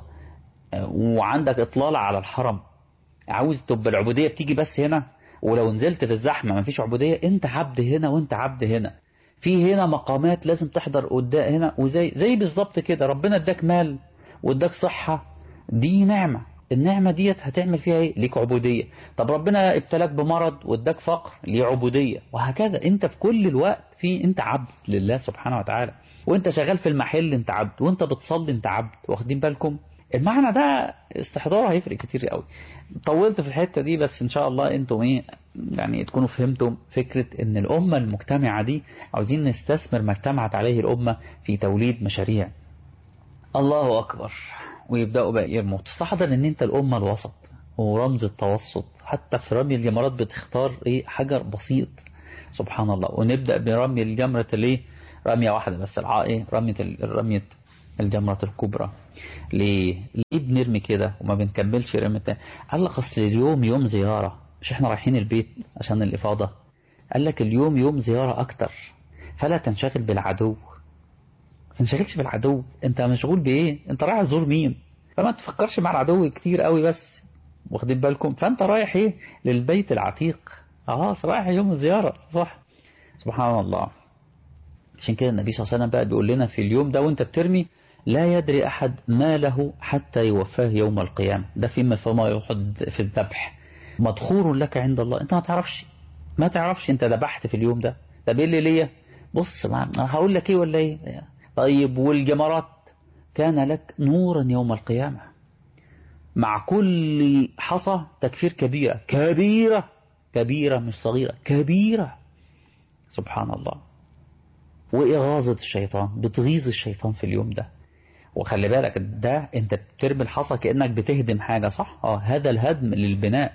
[SPEAKER 7] وعندك إطلالة على الحرم عاوز تبقى العبودية بتيجي بس هنا ولو نزلت في الزحمة مفيش عبودية انت عبد هنا وانت عبد هنا في هنا مقامات لازم تحضر قدام هنا وزي زي بالظبط كده ربنا اداك مال واداك صحة دي نعمة النعمة ديت هتعمل فيها ايه ليك عبودية طب ربنا ابتلاك بمرض واداك فقر ليه عبودية وهكذا انت في كل الوقت في انت عبد لله سبحانه وتعالى وانت شغال في المحل انت عبد وانت بتصلي انت عبد واخدين بالكم المعنى ده استحضاره هيفرق كتير قوي طولت في الحتة دي بس ان شاء الله انتم ايه يعني تكونوا فهمتم فكرة ان الامة المجتمعة دي عاوزين نستثمر ما اجتمعت عليه الامة في توليد مشاريع الله اكبر ويبدأوا بقى يرموا تستحضر ان انت الامة الوسط ورمز التوسط حتى في رمي الجمرات بتختار ايه حجر بسيط سبحان الله ونبدأ برمي الجمرة الايه رمية واحدة بس الع ايه رمية ال- رمية الجمرة الكبرى ليه ليه بنرمي كده وما بنكملش رمي تاني قال لك اصل اليوم يوم زيارة مش احنا رايحين البيت عشان الإفاضة قال لك اليوم يوم زيارة أكتر فلا تنشغل بالعدو ما تنشغلش بالعدو انت مشغول بايه انت رايح تزور مين فما تفكرش مع العدو كتير قوي بس واخدين بالكم فانت رايح ايه للبيت العتيق اه رايح يوم الزيارة صح سبحان الله عشان كده النبي صلى الله عليه وسلم بقى بيقول لنا في اليوم ده وانت بترمي لا يدري أحد ما له حتى يوفاه يوم القيامة ده فيما فما يحد في الذبح مدخور لك عند الله انت ما تعرفش ما تعرفش انت ذبحت في اليوم ده طب ايه اللي ليا بص ما هقول لك ايه ولا ايه طيب والجمرات كان لك نورا يوم القيامة مع كل حصى تكفير كبيرة كبيرة كبيرة مش صغيرة كبيرة سبحان الله وإغاظة الشيطان بتغيظ الشيطان في اليوم ده وخلي بالك ده انت بترمي الحصى كأنك بتهدم حاجة صح اه هذا الهدم للبناء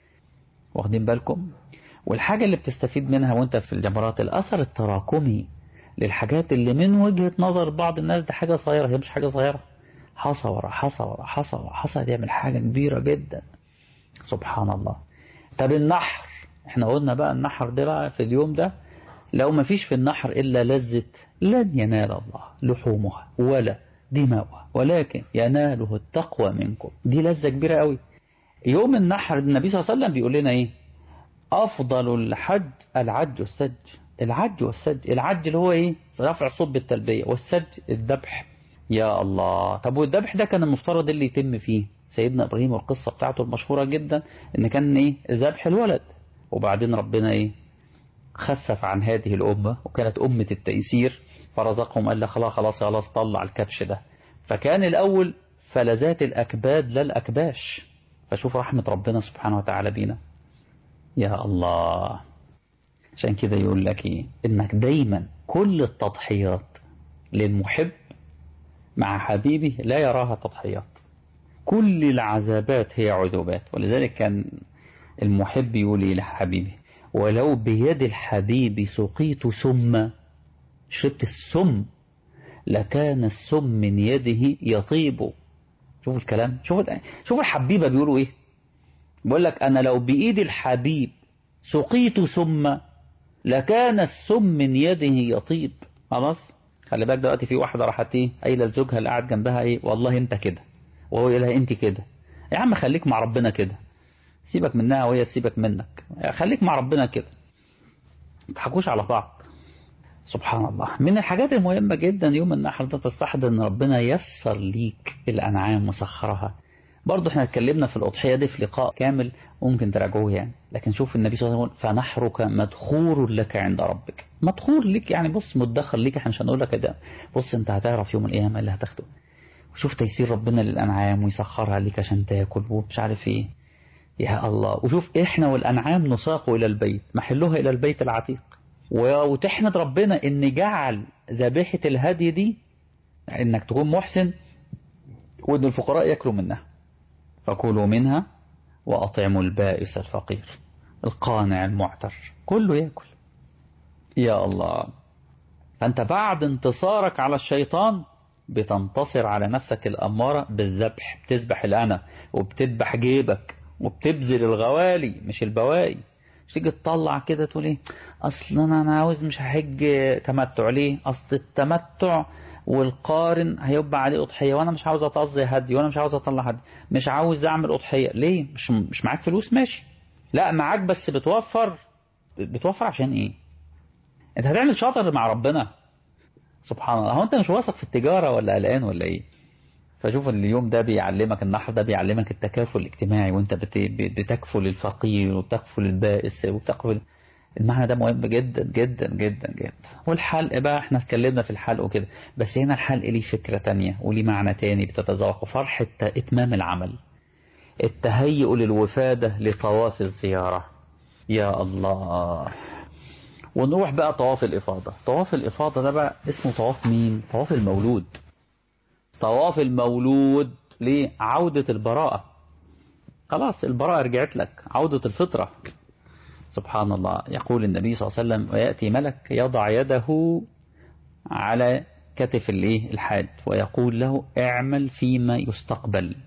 [SPEAKER 7] واخدين بالكم والحاجة اللي بتستفيد منها وانت في الجمرات الأثر التراكمي للحاجات اللي من وجهة نظر بعض الناس ده حاجة صغيرة هي مش حاجة صغيرة حصى ورا حصى ورا حصى ورا حصى يعمل حاجة كبيرة جدا سبحان الله طب النحر احنا قلنا بقى النحر ده بقى في اليوم ده لو ما فيش في النحر إلا لذة لن ينال الله لحومها ولا دماؤها ولكن يناله التقوى منكم دي لذة كبيرة قوي يوم النحر النبي صلى الله عليه وسلم بيقول لنا ايه أفضل الحج العج والسج العج والسج العج اللي هو ايه رفع الصوت بالتلبية والسج الذبح يا الله طب والذبح ده كان المفترض اللي يتم فيه سيدنا إبراهيم والقصة بتاعته المشهورة جدا ان كان ايه ذبح الولد وبعدين ربنا ايه خفف عن هذه الأمة وكانت أمة التيسير فرزقهم قال له خلاص خلاص خلاص طلع الكبش ده فكان الأول فلذات الأكباد لا الأكباش فشوف رحمة ربنا سبحانه وتعالى بينا يا الله عشان كده يقول لك إيه إنك دايما كل التضحيات للمحب مع حبيبه لا يراها تضحيات كل العذابات هي عذوبات ولذلك كان المحب يقول إيه لحبيبه ولو بيد الحبيب سقيت سم شربت السم لكان السم من يده يطيب شوف الكلام شوف شوف الحبيبة بيقولوا ايه بيقول لك انا لو بايد الحبيب سقيت سم لكان السم من يده يطيب خلاص خلي بالك دلوقتي في واحدة راحت ايه قايله لزوجها اللي قاعد جنبها ايه والله انت كده وهو يقول لها انت كده يا عم خليك مع ربنا كده سيبك منها وهي تسيبك منك خليك مع ربنا كده ما تضحكوش على بعض سبحان الله من الحاجات المهمة جدا يوم النحر ده تستحضر ان ربنا يسر ليك الانعام وسخرها برضه احنا اتكلمنا في الاضحية دي في لقاء كامل ممكن تراجعوه يعني لكن شوف النبي صلى الله عليه وسلم فنحرك مدخور لك عند ربك مدخور لك يعني بص مدخر لك احنا مش هنقول لك ده بص انت هتعرف يوم القيامة اللي هتاخده وشوف تيسير ربنا للانعام ويسخرها لك عشان تاكل ومش عارف ايه يا الله وشوف احنا والانعام نساق الى البيت محلها الى البيت العتيق وتحمد ربنا ان جعل ذبيحة الهدي دي انك تكون محسن وان الفقراء ياكلوا منها فكلوا منها واطعموا البائس الفقير القانع المعتر كله ياكل يا الله فانت بعد انتصارك على الشيطان بتنتصر على نفسك الأمارة بالذبح بتذبح الأنا وبتذبح جيبك وبتبذل الغوالي مش البواقي مش تيجي تطلع كده تقول ايه اصل انا انا عاوز مش هحج تمتع ليه اصل التمتع والقارن هيبقى عليه اضحيه وانا مش عاوز اطزي هدي وانا مش عاوز اطلع هدي مش عاوز اعمل اضحيه ليه مش مش معاك فلوس ماشي لا معاك بس بتوفر بتوفر عشان ايه انت هتعمل شاطر مع ربنا سبحان الله هو انت مش واثق في التجاره ولا قلقان ولا ايه فشوف اليوم ده بيعلمك النحر ده بيعلمك التكافل الاجتماعي وانت بتكفل الفقير وبتكفل البائس وبتكفل المعنى ده مهم جدا جدا جدا جدا والحلق بقى احنا اتكلمنا في الحلق وكده بس هنا الحلق ليه فكرة تانية وليه معنى تاني بتتذوق فرحة اتمام العمل التهيؤ للوفادة لطواف الزيارة يا الله ونروح بقى طواف الإفاضة طواف الإفاضة ده بقى اسمه طواف مين طواف المولود طواف المولود لعودة البراءة خلاص البراءة رجعت لك عودة الفطرة سبحان الله يقول النبي صلى الله عليه وسلم ويأتي ملك يضع يده على كتف الايه الحاج ويقول له اعمل فيما يستقبل